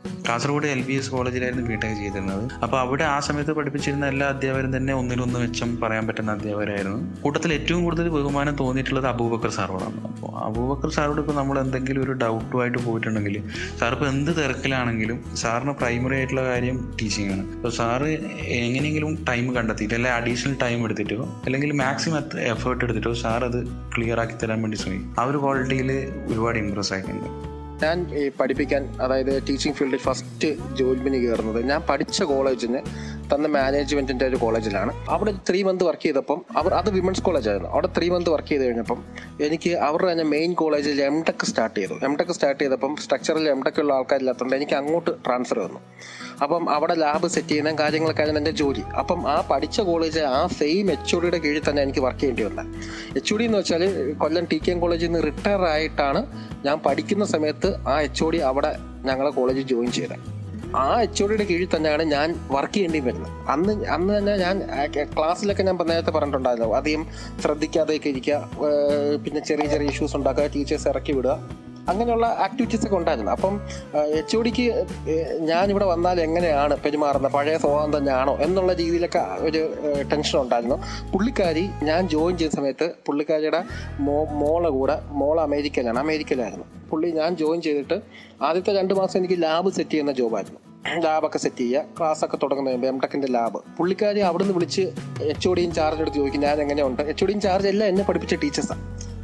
കാസർഗോഡ് എൽ ബി എസ് കോളേജിലായിരുന്നു ബിടെക് ചെയ്തിരുന്നത് അപ്പോൾ അവിടെ ആ സമയത്ത് പഠിപ്പിച്ചിരുന്ന എല്ലാ അധ്യാപകരും തന്നെ ഒന്നിനൊന്ന് മെച്ചം പറയാൻ പറ്റുന്ന അധ്യാപകരായിരുന്നു കൂട്ടത്തിൽ ഏറ്റവും കൂടുതൽ ബഹുമാനം തോന്നിയിട്ടുള്ളത് അബൂബക്കർ സാറോടാണ് അപ്പോൾ അബൂബക്കർ സാറോട് ഇപ്പോൾ നമ്മൾ എന്തെങ്കിലും ഒരു ഡൗട്ടുമായിട്ട് പോയിട്ടുണ്ടെങ്കിൽ സാർ ഇപ്പോൾ എന്ത് തിരക്കിലാണെങ്കിലും സാറിന് പ്രൈമറി ആയിട്ടുള്ള കാര്യം ടീച്ചിങ് ആണ് അപ്പോൾ സാറ് എങ്ങനെയെങ്കിലും ടൈം കണ്ടെത്തിയിട്ട് അല്ലെങ്കിൽ അഡീഷണൽ ടൈം എടുത്തിട്ടോ അല്ലെങ്കിൽ മാക്സിമം എഫേർട്ട് എടുത്തിട്ടോ സാർ അത് ക്ലിയർ ആക്കി തരാൻ വേണ്ടി ശ്രമിക്കും ആ ഒരു ക്വാളിറ്റിയിൽ ഒരുപാട് ഇമ്പ്രസ് ആയിട്ടുണ്ട് ഞാൻ ഈ പഠിപ്പിക്കാൻ അതായത് ടീച്ചിങ് ഫീൽഡിൽ ഫസ്റ്റ് ജോലിന് കയറുന്നത് ഞാൻ പഠിച്ച കോളേജിന് തന്ന മാനേജ്മെന്റിന്റെ ഒരു കോളേജിലാണ് അവിടെ ത്രീ മന്ത് വർക്ക് ചെയ്തപ്പം അവർ അത് വിമൻസ് കോളേജായിരുന്നു അവിടെ ത്രീ മന്ത് വർക്ക് ചെയ്ത് കഴിഞ്ഞപ്പം എനിക്ക് അവരുടെ തന്നെ മെയിൻ കോളേജിൽ എം ടെക് സ്റ്റാർട്ട് ചെയ്തു എം ടെക് സ്റ്റാർട്ട് ചെയ്തപ്പം സ്ട്രക്ചറിൽ എം ടെക് ഉള്ള ആൾക്കാരില്ലാത്തതുകൊണ്ട് എനിക്ക് അങ്ങോട്ട് ട്രാൻസ്ഫർ വന്നു അപ്പം അവിടെ ലാബ് സെറ്റ് ചെയ്യുന്ന കാര്യങ്ങളൊക്കെയാണ് എൻ്റെ ജോലി അപ്പം ആ പഠിച്ച കോളേജ് ആ സെയിം എച്ച് ഒ ഡിയുടെ കീഴിൽ തന്നെ എനിക്ക് വർക്ക് ചെയ്യേണ്ടി വന്നത് എച്ച് ഒ ഡി എന്ന് വെച്ചാൽ കൊല്ലം ടി കെ എം കോളേജിൽ നിന്ന് റിട്ടയർ ആയിട്ടാണ് ഞാൻ പഠിക്കുന്ന സമയത്ത് ആ എച്ച് ഒ ഡി അവിടെ ഞങ്ങളെ കോളേജിൽ ജോയിൻ ചെയ്തത് ആ എച്ച് ഒ ഡിയുടെ കീഴിൽ തന്നെയാണ് ഞാൻ വർക്ക് ചെയ്യേണ്ടി വരുന്നത് അന്ന് അന്ന് തന്നെ ഞാൻ ക്ലാസ്സിലൊക്കെ ഞാൻ നേരത്തെ പറഞ്ഞിട്ടുണ്ടായിരുന്നു അധികം ശ്രദ്ധിക്കാതെയൊക്കെ ഇരിക്കുക ഏർ പിന്നെ ചെറിയ ചെറിയ ഇഷ്യൂസ് ഉണ്ടാക്കുക ടീച്ചേഴ്സ് ഇറക്കി വിടുക അങ്ങനെയുള്ള ആക്ടിവിറ്റീസ് ഒക്കെ ഉണ്ടായിരുന്നു അപ്പം എച്ച് ഒ ഡിക്ക് ഞാനിവിടെ വന്നാൽ എങ്ങനെയാണ് പെരുമാറുന്നത് പഴയ സ്വഭാവം തന്നെയാണോ എന്നുള്ള രീതിയിലൊക്കെ ഒരു ടെൻഷൻ ഉണ്ടായിരുന്നു പുള്ളിക്കാരി ഞാൻ ജോയിൻ ചെയ്ത സമയത്ത് പുള്ളിക്കാരിയുടെ മോ മോളെ കൂടെ മോൾ അമേരിക്കയിലാണ് അമേരിക്കയിലായിരുന്നു പുള്ളി ഞാൻ ജോയിൻ ചെയ്തിട്ട് ആദ്യത്തെ രണ്ട് മാസം എനിക്ക് ലാബ് സെറ്റ് ചെയ്യുന്ന ജോബായിരുന്നു ലാബൊക്കെ സെറ്റ് ചെയ്യുക ക്ലാസ് ഒക്കെ തുടങ്ങുന്ന കഴിയുമ്പോൾ എം ടെക്കിന്റെ ലാബ് പുള്ളിക്കാരി അവിടുന്ന് വിളിച്ച് എച്ച് ഒ ഡിയും ചാർജ് എടുത്ത് ചോദിക്കും ഞാൻ എങ്ങനെയുണ്ട് എച്ച് ഒ ഡിയും ചാർജ് എല്ലാം എന്നെ പഠിപ്പിച്ച ടീച്ചേഴ്സാണ്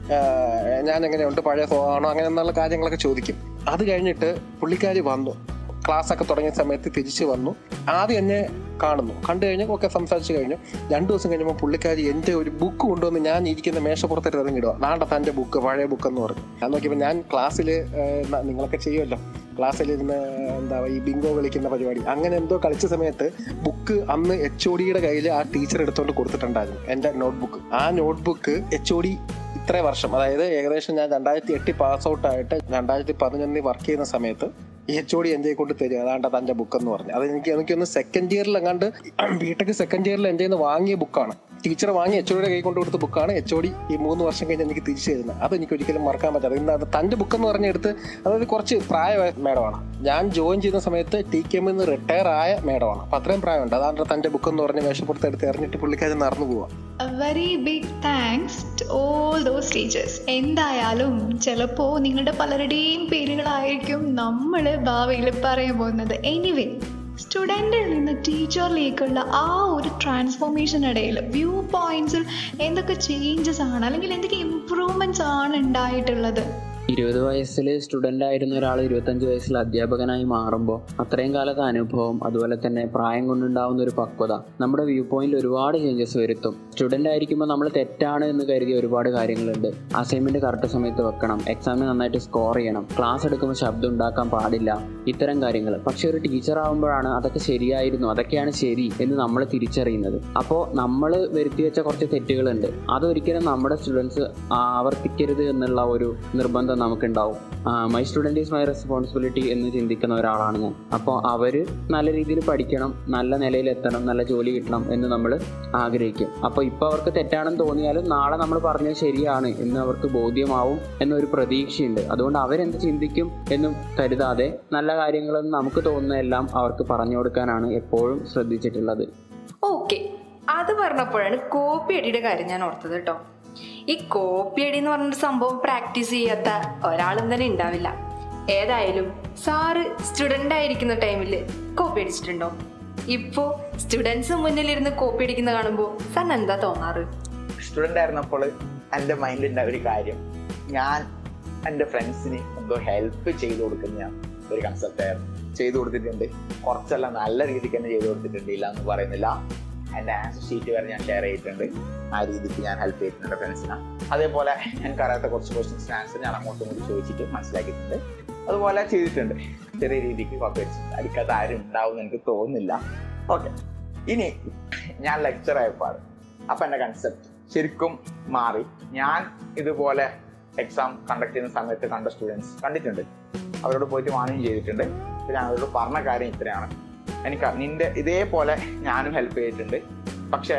ഞാൻ എങ്ങനെയുണ്ട് പഴയ സ്വഭാവമാണോ അങ്ങനെ എന്നുള്ള കാര്യങ്ങളൊക്കെ ചോദിക്കും അത് കഴിഞ്ഞിട്ട് പുള്ളിക്കാരി വന്നു ക്ലാസ് ഒക്കെ തുടങ്ങിയ സമയത്ത് തിരിച്ചു വന്നു ആദ്യം എന്നെ കാണുന്നു കണ്ടു കഴിഞ്ഞ് ഒക്കെ സംസാരിച്ചു കഴിഞ്ഞു രണ്ടു ദിവസം കഴിഞ്ഞപ്പോൾ പുള്ളിക്കാരി എൻ്റെ ഒരു ബുക്ക് കൊണ്ടുവന്ന് ഞാൻ ഇരിക്കുന്ന മേശപ്പുറത്തിട്ട് ഇറങ്ങിടുക നാണ്ട തൻ്റെ ബുക്ക് പഴയ ബുക്ക് എന്ന് പറഞ്ഞു ഞാൻ നോക്കിയപ്പോൾ ഞാൻ ക്ലാസ്സിൽ നിങ്ങളൊക്കെ ചെയ്യുമല്ലോ ക്ലാസ്സിൽ ഇരുന്ന് എന്താ ഈ ബിങ്കോ കളിക്കുന്ന പരിപാടി അങ്ങനെ എന്തോ കളിച്ച സമയത്ത് ബുക്ക് അന്ന് എച്ച് ഒ ഡിയുടെ കയ്യിൽ ആ ടീച്ചർ എടുത്തുകൊണ്ട് കൊടുത്തിട്ടുണ്ടായിരുന്നു എൻ്റെ നോട്ട്ബുക്ക് ആ നോട്ട്ബുക്ക് എച്ച് ഒ ഡി ഇത്ര വർഷം അതായത് ഏകദേശം ഞാൻ രണ്ടായിരത്തി എട്ടിൽ പാസ് ഔട്ട് ആയിട്ട് രണ്ടായിരത്തി പതിനൊന്നിൽ വർക്ക് ചെയ്യുന്ന സമയത്ത് ഈ എച്ച് ഒ ഡി എൻ്റെ കൊണ്ട് തരിക അതാണ്ട് തൻ്റെ ബുക്ക് എന്ന് പറഞ്ഞു അത് എനിക്ക് എനിക്കൊന്ന് സെക്കൻഡ് ഇയറിൽ എങ്ങാണ്ട് ബിടെക് സെക്കൻഡ് ഇയറിൽ എൻ്റെ നിന്ന് വാങ്ങിയ ബുക്കാണ് ടീച്ചർ വാങ്ങി എച്ച് ഒഡിയുടെ കൈ കൊണ്ട് കൊടുത്ത ബുക്കാണ് എച്ച് ഒ ഡി ഈ മൂന്ന് വർഷം കഴിഞ്ഞ് എനിക്ക് തിരിച്ചു തരുന്നത് അത് എനിക്ക് ഒരിക്കലും മറക്കാൻ പറ്റാതെ ഇന്ന് അത് തൻ്റെ ബുക്ക് എന്ന് പറഞ്ഞെടുത്ത് അതായത് കുറച്ച് പ്രായമായ മേഡമാണ് ഞാൻ ജോയിൻ ചെയ്യുന്ന സമയത്ത് ടി കെ എമ്മിൽ നിന്ന് റിട്ടയർ ആയ മേഡമാണ് അപ്പം അത്രയും പ്രായമുണ്ട് അതാണ് തൻ്റെ ബുക്ക് എന്ന് പറഞ്ഞ് മേശപ്പുറത്ത് എടുത്ത് എറിഞ്ഞിട്ട് പുള്ളിക്കാരി നടന്നു പോവാം A very big thanks to all those teachers. എന്തായാലും ചിലപ്പോൾ നിങ്ങളുടെ പലരുടെയും പേരുകളായിരിക്കും നമ്മൾ ഭാവിയിൽ പറയാൻ പോകുന്നത് എനിവേ സ്റ്റുഡൻറ്റിൽ നിന്ന് ടീച്ചറിലേക്കുള്ള ആ ഒരു ട്രാൻസ്ഫോർമേഷൻ ഇടയിൽ വ്യൂ പോയിന്റ്സിൽ എന്തൊക്കെ ചേഞ്ചസ് ആണ് അല്ലെങ്കിൽ എന്തൊക്കെ ഇമ്പ്രൂവ്മെന്റ്സ് ആണ് ഉണ്ടായിട്ടുള്ളത് ഇരുപത് വയസ്സിൽ സ്റ്റുഡൻ്റ് ആയിരുന്ന ഒരാൾ ഇരുപത്തഞ്ച് വയസ്സിൽ അധ്യാപകനായി മാറുമ്പോൾ അത്രയും കാലത്തെ അനുഭവം അതുപോലെ തന്നെ പ്രായം കൊണ്ടുണ്ടാവുന്ന ഒരു പക്വത നമ്മുടെ വ്യൂ പോയിന്റിൽ ഒരുപാട് ചേഞ്ചസ് വരുത്തും സ്റ്റുഡൻ്റ് ആയിരിക്കുമ്പോൾ നമ്മൾ തെറ്റാണ് എന്ന് കരുതിയ ഒരുപാട് കാര്യങ്ങളുണ്ട് അസൈൻമെന്റ് കറക്റ്റ് സമയത്ത് വെക്കണം എക്സാമിന് നന്നായിട്ട് സ്കോർ ചെയ്യണം ക്ലാസ് എടുക്കുമ്പോൾ ശബ്ദം ഉണ്ടാക്കാൻ പാടില്ല ഇത്തരം കാര്യങ്ങൾ പക്ഷെ ഒരു ടീച്ചർ ആകുമ്പോഴാണ് അതൊക്കെ ശരിയായിരുന്നു അതൊക്കെയാണ് ശരി എന്ന് നമ്മൾ തിരിച്ചറിയുന്നത് അപ്പോൾ നമ്മൾ വരുത്തി വെച്ച കുറച്ച് തെറ്റുകളുണ്ട് അതൊരിക്കലും നമ്മുടെ സ്റ്റുഡൻസ് ആവർത്തിക്കരുത് എന്നുള്ള ഒരു നിർബന്ധം നമുക്കുണ്ടാവും my student is my responsibility എന്ന് ചിന്തിക്കുന്ന ഒരാളാണ് ഞാൻ അപ്പോൾ അവർ നല്ല രീതിയിൽ പഠിക്കണം നല്ല നിലയിൽ എത്തണം നല്ല ജോലി കിട്ടണം എന്ന് നമ്മൾ ആഗ്രഹിക്കും അപ്പോൾ ഇപ്പോൾ അവർക്ക് തെറ്റാണെന്ന് തോന്നിയാലും നാളെ നമ്മൾ പറഞ്ഞത് ശരിയാണ് എന്ന് അവർക്ക് ബോധ്യമാവും എന്നൊരു പ്രതീക്ഷയുണ്ട് അതുകൊണ്ട് അവരെന്ത് ചിന്തിക്കും എന്നും കരുതാതെ നല്ല കാര്യങ്ങളെന്ന് നമുക്ക് തോന്നുന്നതെല്ലാം അവർക്ക് പറഞ്ഞു കൊടുക്കാനാണ് എപ്പോഴും ശ്രദ്ധിച്ചിട്ടുള്ളത് ഓക്കെ അത് പറഞ്ഞപ്പോഴാണ് കോപ്പി അടിയുടെ കാര്യം ഞാൻ ഓർത്തത് കേട്ടോ ഈ കോപ്പി അടി എന്ന് പറഞ്ഞൊരു സംഭവം പ്രാക്ടീസ് ചെയ്യാത്ത ഒരാളും തന്നെ ഉണ്ടാവില്ല ഏതായാലും സാറ് സ്റ്റുഡൻ്റ് ആയിരിക്കുന്ന ടൈമിൽ കോപ്പി അടിച്ചിട്ടുണ്ടോ ഇപ്പോൾ സ്റ്റുഡൻസ് മുന്നിലിരുന്ന് കോപ്പി അടിക്കുന്ന കാണുമ്പോൾ സാറിന് എന്താ തോന്നാറ് സ്റ്റുഡൻ്റ് ആയിരുന്നപ്പോൾ എൻ്റെ മൈൻഡിൻ്റെ ഒരു കാര്യം ഞാൻ എൻ്റെ ഫ്രണ്ട്സിന് എന്തോ ഹെൽപ്പ് ചെയ്തു കൊടുക്കുന്ന ഒരു കൺസെപ്റ്റ് ആയിരുന്നു ചെയ്തു കൊടുത്തിട്ടുണ്ട് കുറച്ചെല്ലാം നല്ല രീതിക്ക് തന്നെ ചെയ്തു കൊടുത്തിട്ടുണ്ട് ഇല്ല എന്ന് പറയുന്നില്ല എൻ്റെ ആൻസർ ഷീറ്റ് വരെ ഞാൻ ഷെയർ ചെയ്തിട്ടുണ്ട് ആ രീതിക്ക് ഞാൻ ഹെൽപ്പ് ചെയ്തിട്ടുണ്ട് ഫ്രണ്ട്സിന് അതേപോലെ എനിക്കറിയാത്ത കുറച്ച് ക്വസ്റ്റ്യൻസിന് ആൻസർ ഞാൻ അങ്ങോട്ടും ഇങ്ങോട്ടും ചോദിച്ചിട്ട് മനസ്സിലാക്കിയിട്ടുണ്ട് അതുപോലെ ചെയ്തിട്ടുണ്ട് ചെറിയ രീതിക്ക് കുഴപ്പമില്ല അടിക്കാത്ത ആരും ഉണ്ടാവും എന്ന് എനിക്ക് തോന്നുന്നില്ല ഓക്കെ ഇനി ഞാൻ ലെക്ചർ ആയപ്പോൾ അപ്പം എൻ്റെ കൺസെപ്റ്റ് ശരിക്കും മാറി ഞാൻ ഇതുപോലെ എക്സാം കണ്ടക്ട് ചെയ്യുന്ന സമയത്ത് കണ്ട സ്റ്റുഡൻസ് കണ്ടിട്ടുണ്ട് അവരോട് പോയിട്ട് വാങ്ങുകയും ചെയ്തിട്ടുണ്ട് അപ്പോൾ ഞാൻ അവരോട് പറഞ്ഞ കാര്യം ഇത്രയാണ് എനിക്ക് നിന്റെ ഇതേപോലെ ഞാനും ഹെൽപ്പ് ചെയ്തിട്ടുണ്ട് പക്ഷേ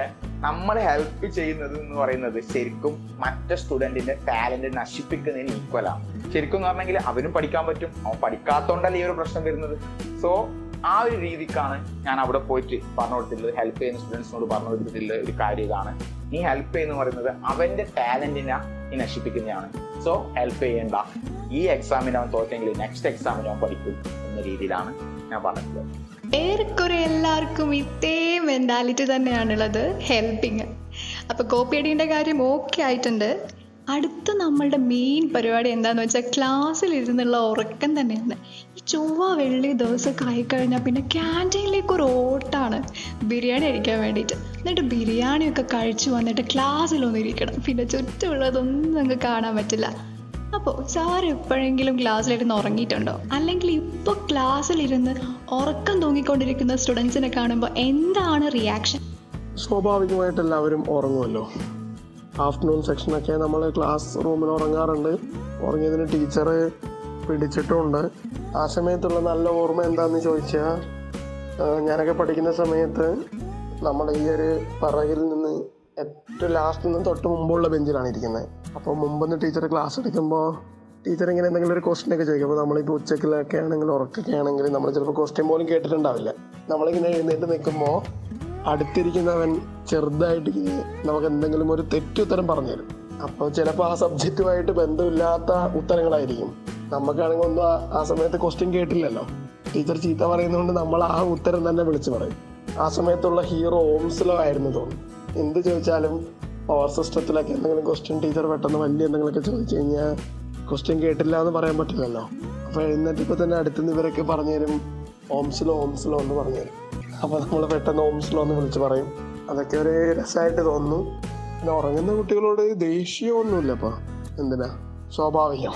നമ്മൾ ഹെൽപ്പ് ചെയ്യുന്നത് എന്ന് പറയുന്നത് ശരിക്കും മറ്റേ സ്റ്റുഡന്റിന്റെ ടാലന്റ് നശിപ്പിക്കുന്നതിന് ഈക്വൽ ആണ് ശരിക്കും എന്ന് പറഞ്ഞെങ്കിൽ അവനും പഠിക്കാൻ പറ്റും അവൻ പഠിക്കാത്തോണ്ടല്ല ഈ ഒരു പ്രശ്നം വരുന്നത് സോ ആ ഒരു രീതിക്കാണ് ഞാൻ അവിടെ പോയിട്ട് പറഞ്ഞു കൊടുത്തിട്ടുള്ളത് ഹെൽപ്പ് ചെയ്യുന്ന സ്റ്റുഡൻസിനോട് പറഞ്ഞു കൊടുത്തിട്ടുള്ള ഒരു കാര്യം ഇതാണ് നീ ഹെൽപ്പ് ചെയ്യുന്ന പറയുന്നത് അവന്റെ ടാലന്റിനെ നീ നശിപ്പിക്കുന്നതാണ് സോ ഹെൽപ്പ് ചെയ്യണ്ട ഈ എക്സാമിന് അവൻ തോറ്റെങ്കിൽ നെക്സ്റ്റ് എക്സാമിന് അവൻ പഠിക്കും എന്ന രീതിയിലാണ് ഞാൻ പറഞ്ഞിട്ടുള്ളത് ഏറെക്കുറെ എല്ലാവർക്കും ഇതേ മെൻറ്റാലിറ്റി തന്നെയാണുള്ളത് ഹെൽപ്പിങ് അപ്പോൾ കോപ്പിയടീൻ്റെ കാര്യം ഓക്കെ ആയിട്ടുണ്ട് അടുത്ത നമ്മളുടെ മെയിൻ പരിപാടി എന്താന്ന് വെച്ചാൽ ക്ലാസ്സിൽ ഇരുന്നുള്ള ഉറക്കം തന്നെയാണ് ഈ ചൊവ്വ വെള്ളി ദിവസമൊക്കെ ആയിക്കഴിഞ്ഞാൽ പിന്നെ ക്യാൻറ്റീനിലേക്ക് ഒരു ഓട്ടാണ് ബിരിയാണി കഴിക്കാൻ വേണ്ടിയിട്ട് എന്നിട്ട് ബിരിയാണിയൊക്കെ കഴിച്ചു വന്നിട്ട് ക്ലാസ്സിലൊന്നും ഇരിക്കണം പിന്നെ ചുറ്റുമുള്ളതൊന്നും നമുക്ക് കാണാൻ പറ്റില്ല അപ്പോൾ സാർ എപ്പോഴെങ്കിലും ക്ലാസ്സിലിരുന്ന് ഉറങ്ങിയിട്ടുണ്ടോ അല്ലെങ്കിൽ ഇപ്പോൾ ക്ലാസ്സിലിരുന്ന് ഉറക്കം തൂങ്ങിക്കൊണ്ടിരിക്കുന്ന സ്റ്റുഡൻസിനെ കാണുമ്പോൾ എന്താണ് റിയാക്ഷൻ സ്വാഭാവികമായിട്ട് എല്ലാവരും ഉറങ്ങുമല്ലോ ആഫ്റ്റർനൂൺ സെക്ഷനൊക്കെ നമ്മൾ ക്ലാസ് റൂമിൽ ഉറങ്ങാറുണ്ട് ഉറങ്ങിയതിന് ടീച്ചർ പിടിച്ചിട്ടുമുണ്ട് ആ സമയത്തുള്ള നല്ല ഓർമ്മ എന്താണെന്ന് ചോദിച്ചാൽ ഞാനൊക്കെ പഠിക്കുന്ന സമയത്ത് നമ്മൾ ഈ ഒരു പറകിൽ നിന്ന് ഏറ്റവും ലാസ്റ്റിൽ നിന്ന് തൊട്ട് മുമ്പുള്ള ബെഞ്ചിലാണ് ഇരിക്കുന്നത് അപ്പോൾ മുമ്പൊന്ന് ടീച്ചർ ക്ലാസ് എടുക്കുമ്പോൾ ടീച്ചർ ഇങ്ങനെ എന്തെങ്കിലും ഒരു ക്വസ്റ്റ്യൻ ഒക്കെ ചോദിക്കും അപ്പോൾ നമ്മളിപ്പോൾ ഉച്ചക്കിലൊക്കെ ആണെങ്കിൽ ഉറക്കൊക്കെ ആണെങ്കിൽ നമ്മൾ ചിലപ്പോൾ ക്വസ്റ്റ്യൻ പോലും കേട്ടിട്ടുണ്ടാവില്ല നമ്മളിങ്ങനെ എഴുന്നേറ്റ് നിൽക്കുമ്പോൾ അടുത്തിരിക്കുന്നവൻ ചെറുതായിട്ട് ഇങ്ങനെ നമുക്ക് എന്തെങ്കിലും ഒരു തെറ്റുത്തരം പറഞ്ഞു തരും അപ്പോൾ ചിലപ്പോൾ ആ സബ്ജക്റ്റുമായിട്ട് ബന്ധമില്ലാത്ത ഉത്തരങ്ങളായിരിക്കും നമുക്കാണെങ്കിൽ ഒന്നും ആ- ആ സമയത്ത് ക്വസ്റ്റ്യൻ കേട്ടില്ലല്ലോ ടീച്ചർ ചീത്ത പറയുന്നതുകൊണ്ട് നമ്മൾ ആ ഉത്തരം തന്നെ വിളിച്ചു പറയും ആ സമയത്തുള്ള ഹീറോ ഓംസ്ലോ ആയിരുന്നു തോന്നുന്നു എന്ത് ചോദിച്ചാലും പവർ സിസ്റ്റത്തിലൊക്കെ എന്തെങ്കിലും ക്വസ്റ്റ്യൻ ടീച്ചർ പെട്ടെന്ന് വലിയ എന്തെങ്കിലുമൊക്കെ ചോദിച്ചു കഴിഞ്ഞാൽ ക്വസ്റ്റ്യൻ കേട്ടില്ല എന്ന് പറയാൻ പറ്റില്ലല്ലോ അപ്പോൾ എഴുന്നേറ്റപ്പോൾ തന്നെ അടുത്തുനിന്ന് ഇവരൊക്കെ പറഞ്ഞു തരും ഓംസ്ലോ ഓംസ്ലോ എന്ന് പറഞ്ഞു തരും അപ്പോൾ നമ്മൾ പെട്ടെന്ന് ഓംസ്ലോ എന്ന് വിളിച്ച് പറയും അതൊക്കെ ഒരു രസമായിട്ട് തോന്നുന്നു പിന്നെ ഉറങ്ങുന്ന കുട്ടികളോട് ദേഷ്യമൊന്നുമില്ലപ്പോൾ എന്തിനാ സ്വാഭാവികം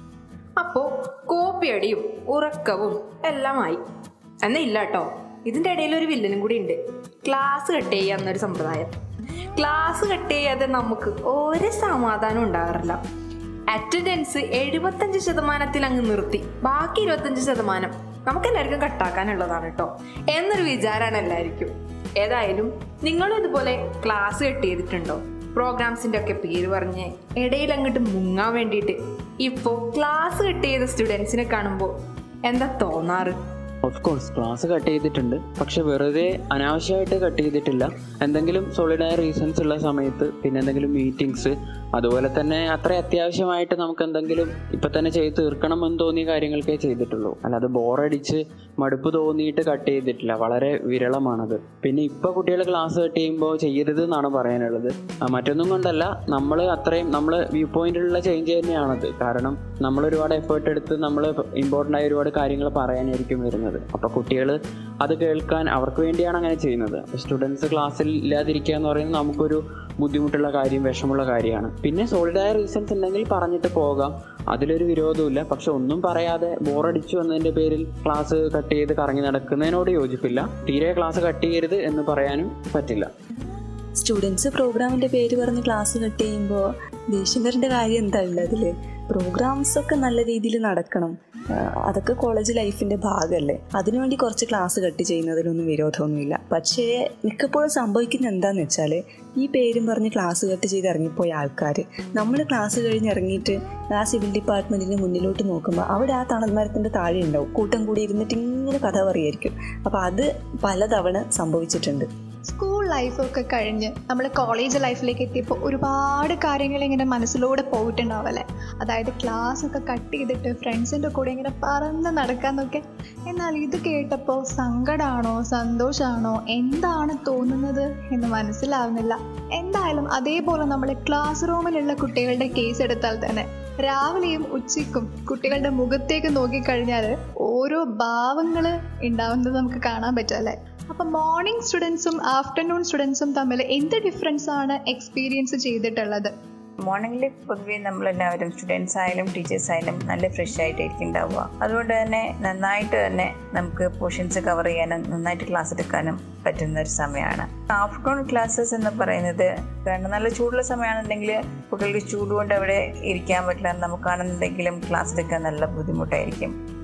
അപ്പോ കോപ്പിയടിയും ഉറക്കവും എല്ലാമായി എന്നാ ഇല്ല കേട്ടോ ഇതിന്റെ ഇടയിൽ ഒരു വില്ലനും കൂടി ഉണ്ട് ക്ലാസ് കട്ട് ചെയ്യുക എന്നൊരു സമ്പ്രദായം ക്ലാസ് കട്ട് ചെയ്യാതെ നമുക്ക് ഒരു സമാധാനം ഉണ്ടാകാറില്ല അറ്റൻഡൻസ് എഴുപത്തഞ്ച് ശതമാനത്തിൽ അങ്ങ് നിർത്തി ബാക്കി ഇരുപത്തഞ്ച് ശതമാനം നമുക്ക് എല്ലാവർക്കും കട്ടാക്കാനുള്ളതാണ് കേട്ടോ എന്നൊരു വിചാരമാണ് എല്ലാവർക്കും ഏതായാലും നിങ്ങളും ഇതുപോലെ ക്ലാസ് കട്ട് ചെയ്തിട്ടുണ്ടോ പ്രോഗ്രാംസിന്റെ ഒക്കെ പേര് പറഞ്ഞ് ഇടയിൽ അങ്ങോട്ട് മുങ്ങാൻ വേണ്ടിയിട്ട് ഇപ്പോൾ ക്ലാസ് കട്ട് ചെയ്ത സ്റ്റുഡൻസിനെ കാണുമ്പോൾ എന്താ തോന്നാറ് ഓഫ് കോഴ്സ് ക്ലാസ് കട്ട് ചെയ്തിട്ടുണ്ട് പക്ഷെ വെറുതെ അനാവശ്യമായിട്ട് കട്ട് ചെയ്തിട്ടില്ല എന്തെങ്കിലും സോളിഡായ റീസൺസ് ഉള്ള സമയത്ത് പിന്നെ എന്തെങ്കിലും മീറ്റിംഗ്സ് അതുപോലെ തന്നെ അത്ര അത്യാവശ്യമായിട്ട് നമുക്ക് എന്തെങ്കിലും ഇപ്പൊ തന്നെ ചെയ്ത് തീർക്കണം എന്ന് തോന്നിയ കാര്യങ്ങൾക്കേ ചെയ്തിട്ടുള്ളൂ അല്ലാതെ ബോറടിച്ച് മടുപ്പ് തോന്നിയിട്ട് കട്ട് ചെയ്തിട്ടില്ല വളരെ വിരളമാണത് പിന്നെ ഇപ്പൊ കുട്ടികൾ ക്ലാസ് കട്ട് ചെയ്യുമ്പോൾ ചെയ്യരുത് എന്നാണ് പറയാനുള്ളത് ആ, മറ്റൊന്നും കൊണ്ടല്ല നമ്മൾ അത്രയും നമ്മൾ വ്യൂ പോയിന്റിലുള്ള ചേഞ്ച് തന്നെയാണത് കാരണം നമ്മൾ ഒരുപാട് എഫേർട്ട് എടുത്ത് നമ്മൾ ഇമ്പോർട്ടൻ്റ് ആയ ഒരുപാട് കാര്യങ്ങൾ പറയാനായിരിക്കും വരുന്നത് അപ്പോൾ കുട്ടികൾ അത് കേൾക്കാൻ അവർക്ക് വേണ്ടിയാണ് അങ്ങനെ ചെയ്യുന്നത് സ്റ്റുഡൻസ് ക്ലാസ്സിൽ ഇല്ലാതിരിക്കുക എന്ന് പറയുന്നത് നമുക്കൊരു ബുദ്ധിമുട്ടുള്ള കാര്യം വിഷമുള്ള കാര്യമാണ് പിന്നെ സോളിഡായ റീസൺസ് ഉണ്ടെങ്കിൽ പറഞ്ഞിട്ട് പോകാം അതിലൊരു വിരോധമില്ല പക്ഷെ ഒന്നും പറയാതെ ബോറടിച്ചു എന്നതിൻ്റെ പേരിൽ ക്ലാസ് കട്ട് ചെയ്ത് കറങ്ങി നടക്കുന്നതിനോട് യോജിപ്പില്ല തീരെ ക്ലാസ് കട്ട് ചെയ്യരുത് എന്ന് പറയാനും പറ്റില്ല സ്റ്റുഡൻസ് പ്രോഗ്രാമിൻ്റെ പേര് പറഞ്ഞ് ക്ലാസ് കട്ട് ചെയ്യുമ്പോൾ ദേഷ്യം വരേണ്ട കാര്യം എന്താ ഉള്ളതിൽ പ്രോഗ്രാംസ് ഒക്കെ നല്ല രീതിയിൽ നടക്കണം ആ, അതൊക്കെ കോളേജ് ലൈഫിൻ്റെ ഭാഗമല്ലേ അതിനുവേണ്ടി കുറച്ച് ക്ലാസ് കട്ട് ചെയ്യുന്നതിലൊന്നും വിരോധമൊന്നുമില്ല പക്ഷേ മിക്കപ്പോഴും സംഭവിക്കുന്നത് എന്താണെന്ന് വെച്ചാൽ ഈ പേരും പറഞ്ഞ് ക്ലാസ് കട്ട് ചെയ്ത് ഇറങ്ങിപ്പോയ ആൾക്കാർ നമ്മൾ ക്ലാസ് കഴിഞ്ഞ് ഇറങ്ങിയിട്ട് ആ സിവിൽ ഡിപ്പാർട്ട്മെൻറ്റിന് മുന്നിലോട്ട് നോക്കുമ്പോൾ അവിടെ ആ തണൽ മരത്തിൻ്റെ താഴെ ഉണ്ടാവും കൂട്ടം കൂടി ഇരുന്നിട്ട് ഇങ്ങനെ കഥ പറയായിരിക്കും അപ്പോൾ അത് പലതവണ സംഭവിച്ചിട്ടുണ്ട് സ്കൂൾ ലൈഫൊക്കെ കഴിഞ്ഞ് നമ്മൾ കോളേജ് ലൈഫിലേക്ക് എത്തിയപ്പോൾ ഒരുപാട് കാര്യങ്ങൾ ഇങ്ങനെ മനസ്സിലൂടെ പോയിട്ടുണ്ടാവല്ലേ അതായത് ക്ലാസ് ഒക്കെ കട്ട് ചെയ്തിട്ട് ഫ്രണ്ട്സിൻ്റെ കൂടെ ഇങ്ങനെ പറന്ന് നടക്കാന്നൊക്കെ എന്നാൽ ഇത് കേട്ടപ്പോൾ സങ്കടമാണോ സന്തോഷമാണോ എന്താണ് തോന്നുന്നത് എന്ന് മനസ്സിലാവുന്നില്ല എന്തായാലും അതേപോലെ നമ്മൾ ക്ലാസ് റൂമിലുള്ള കുട്ടികളുടെ കേസ് എടുത്താൽ തന്നെ രാവിലെയും ഉച്ചയ്ക്കും കുട്ടികളുടെ മുഖത്തേക്ക് നോക്കിക്കഴിഞ്ഞാൽ ഓരോ ഭാവങ്ങൾ ഉണ്ടാവുന്നത് നമുക്ക് കാണാൻ പറ്റും അല്ലേ അപ്പം മോർണിംഗ് സ്റ്റുഡൻസും ആഫ്റ്റർനൂൺ സ്റ്റുഡൻസും തമ്മിൽ എന്ത് ഡിഫറൻസ് ആണ് എക്സ്പീരിയൻസ് ചെയ്തിട്ടുള്ളത് മോർണിംഗിൽ പൊതുവേ നമ്മളെല്ലാവരും സ്റ്റുഡൻസ് ആയാലും ടീച്ചേഴ്സ് ആയാലും നല്ല ഫ്രഷ് ആയിട്ടായിരിക്കും ഉണ്ടാവുക അതുകൊണ്ട് തന്നെ നന്നായിട്ട് തന്നെ നമുക്ക് പോർഷൻസ് കവർ ചെയ്യാനും നന്നായിട്ട് ക്ലാസ് എടുക്കാനും പറ്റുന്ന ഒരു സമയമാണ് ആഫ്റ്റർനൂൺ ക്ലാസ്സസ് എന്ന് പറയുന്നത് കാരണം നല്ല ചൂടുള്ള സമയമാണെന്നുണ്ടെങ്കിൽ കുട്ടികൾക്ക് ചൂട് കൊണ്ട് അവിടെ ഇരിക്കാൻ പറ്റില്ല നമുക്കാണെന്നുണ്ടെങ്കിലും ക്ലാസ് എടുക്കാൻ നല്ല ബുദ്ധിമുട്ടായിരിക്കും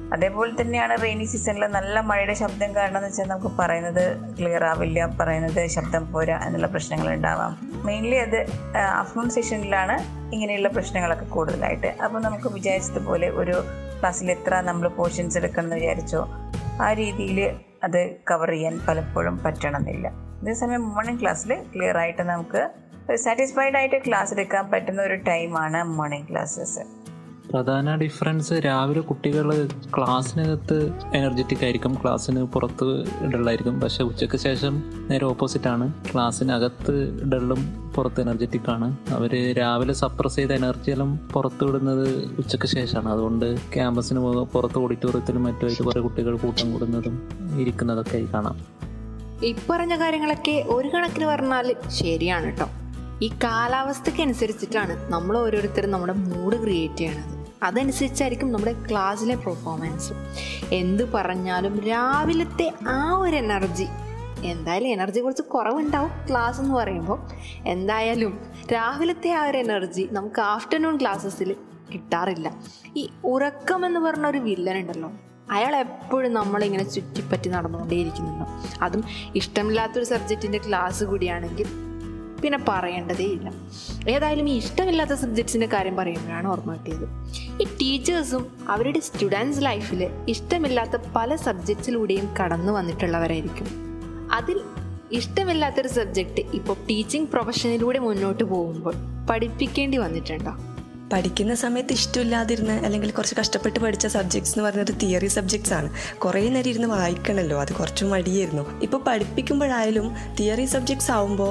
അതേപോലെ തന്നെയാണ് റെയിനി സീസണിൽ നല്ല മഴയുടെ ശബ്ദം കാരണം എന്ന് വെച്ചാൽ നമുക്ക് പറയുന്നത് ക്ലിയർ ആവില്ല പറയുന്നത് ശബ്ദം പോരാ എന്നുള്ള പ്രശ്നങ്ങൾ ഉണ്ടാവാം മെയിൻലി അത് ആഫ്റ്റർനൂൺ സെഷനിലാണ് ഇങ്ങനെയുള്ള പ്രശ്നങ്ങളൊക്കെ കൂടുതലായിട്ട് അപ്പോൾ നമുക്ക് വിചാരിച്ചതുപോലെ ഒരു ക്ലാസ്സിൽ എത്ര നമ്മൾ പോർഷൻസ് എടുക്കണം എന്ന് വിചാരിച്ചോ ആ രീതിയിൽ അത് കവർ ചെയ്യാൻ പലപ്പോഴും പറ്റണമെന്നില്ല അതേസമയം മോർണിംഗ് ക്ലാസ്സിൽ ക്ലിയർ ആയിട്ട് നമുക്ക് സാറ്റിസ്ഫൈഡ് ആയിട്ട് ക്ലാസ് എടുക്കാൻ പറ്റുന്ന ഒരു ടൈമാണ് മോർണിംഗ് ക്ലാസ്സസ് പ്രധാന ഡിഫറൻസ് രാവിലെ കുട്ടികൾ ക്ലാസ്സിനകത്ത് എനർജറ്റിക് ആയിരിക്കും ക്ലാസ്സിന് പുറത്ത് ഡള്ളായിരിക്കും പക്ഷെ ഉച്ചയ്ക്ക് ശേഷം നേരെ ഓപ്പോസിറ്റ് ആണ് ക്ലാസ്സിനകത്ത് ഡള്ളും പുറത്ത് എനർജറ്റിക് ആണ് അവർ രാവിലെ സപ്രസ് ചെയ്ത എനർജിയെല്ലാം പുറത്ത് വിടുന്നത് ഉച്ചയ്ക്ക് ശേഷമാണ് അതുകൊണ്ട് ക്യാമ്പസിന് പുറത്ത് ഓഡിറ്റോറിയത്തിലും മറ്റുമായിട്ട് കുറേ കുട്ടികൾ കൂട്ടം കൂടുന്നതും ഇരിക്കുന്നതൊക്കെ ആയി കാണാം ഈ പറഞ്ഞ കാര്യങ്ങളൊക്കെ ഒരു കണക്കിന് പറഞ്ഞാൽ ശരിയാണ് കേട്ടോ ഈ കാലാവസ്ഥയ്ക്ക് അനുസരിച്ചിട്ടാണ് നമ്മൾ ഓരോരുത്തരും നമ്മുടെ മൂഡ് ക്രിയേറ്റ് ചെയ്യണത് അതനുസരിച്ചായിരിക്കും നമ്മുടെ ക്ലാസ്സിലെ പെർഫോമൻസ് എന്ത് പറഞ്ഞാലും രാവിലത്തെ ആ ഒരു എനർജി എന്തായാലും എനർജി കുറച്ച് കുറവുണ്ടാവും ക്ലാസ് എന്ന് പറയുമ്പോൾ എന്തായാലും രാവിലത്തെ ആ ഒരു എനർജി നമുക്ക് ആഫ്റ്റർനൂൺ ക്ലാസ്സസിൽ കിട്ടാറില്ല ഈ ഉറക്കം എന്ന് പറഞ്ഞ ഒരു വില്ലൻ ഉണ്ടല്ലോ അയാൾ എപ്പോഴും നമ്മളിങ്ങനെ ചുറ്റിപ്പറ്റി നടന്നുകൊണ്ടേയിരിക്കുന്നുണ്ടോ അതും ഇഷ്ടമില്ലാത്തൊരു സബ്ജക്റ്റിൻ്റെ ക്ലാസ് കൂടിയാണെങ്കിൽ പിന്നെ പറയേണ്ടതേ ഇല്ല ഏതായാലും ഈ ഇഷ്ടമില്ലാത്ത സബ്ജക്ട്സിൻ്റെ കാര്യം പറയുമ്പോഴാണ് ഓർമ്മ കിട്ടിയത് ഈ ടീച്ചേഴ്സും അവരുടെ സ്റ്റുഡൻസ് ലൈഫിൽ ഇഷ്ടമില്ലാത്ത പല സബ്ജക്ട്സിലൂടെയും കടന്നു വന്നിട്ടുള്ളവരായിരിക്കും അതിൽ ഇഷ്ടമില്ലാത്തൊരു സബ്ജക്റ്റ് ഇപ്പോൾ ടീച്ചിങ് പ്രൊഫഷനിലൂടെ മുന്നോട്ട് പോകുമ്പോൾ പഠിപ്പിക്കേണ്ടി വന്നിട്ടുണ്ടോ പഠിക്കുന്ന സമയത്ത് ഇഷ്ടമില്ലാതിരുന്ന അല്ലെങ്കിൽ കുറച്ച് കഷ്ടപ്പെട്ട് പഠിച്ച സബ്ജക്ട്സ് എന്ന് പറയുന്നത് തിയറി സബ്ജക്ട്സ് ആണ് കുറേ നേരം ഇരുന്ന് വായിക്കണമല്ലോ അത് കുറച്ച് മടിയായിരുന്നു ഇപ്പോൾ പഠിപ്പിക്കുമ്പോഴായാലും തിയറി സബ്ജക്ട്സ് ആവുമ്പോൾ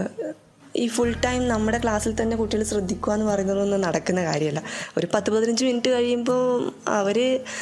ഈ ഫുൾ ടൈം നമ്മുടെ ക്ലാസ്സിൽ തന്നെ കുട്ടികൾ ശ്രദ്ധിക്കുക എന്ന് പറയുന്നതൊന്നും നടക്കുന്ന കാര്യമല്ല ഒരു പത്ത് പതിനഞ്ച് മിനിറ്റ് കഴിയുമ്പോൾ അവർ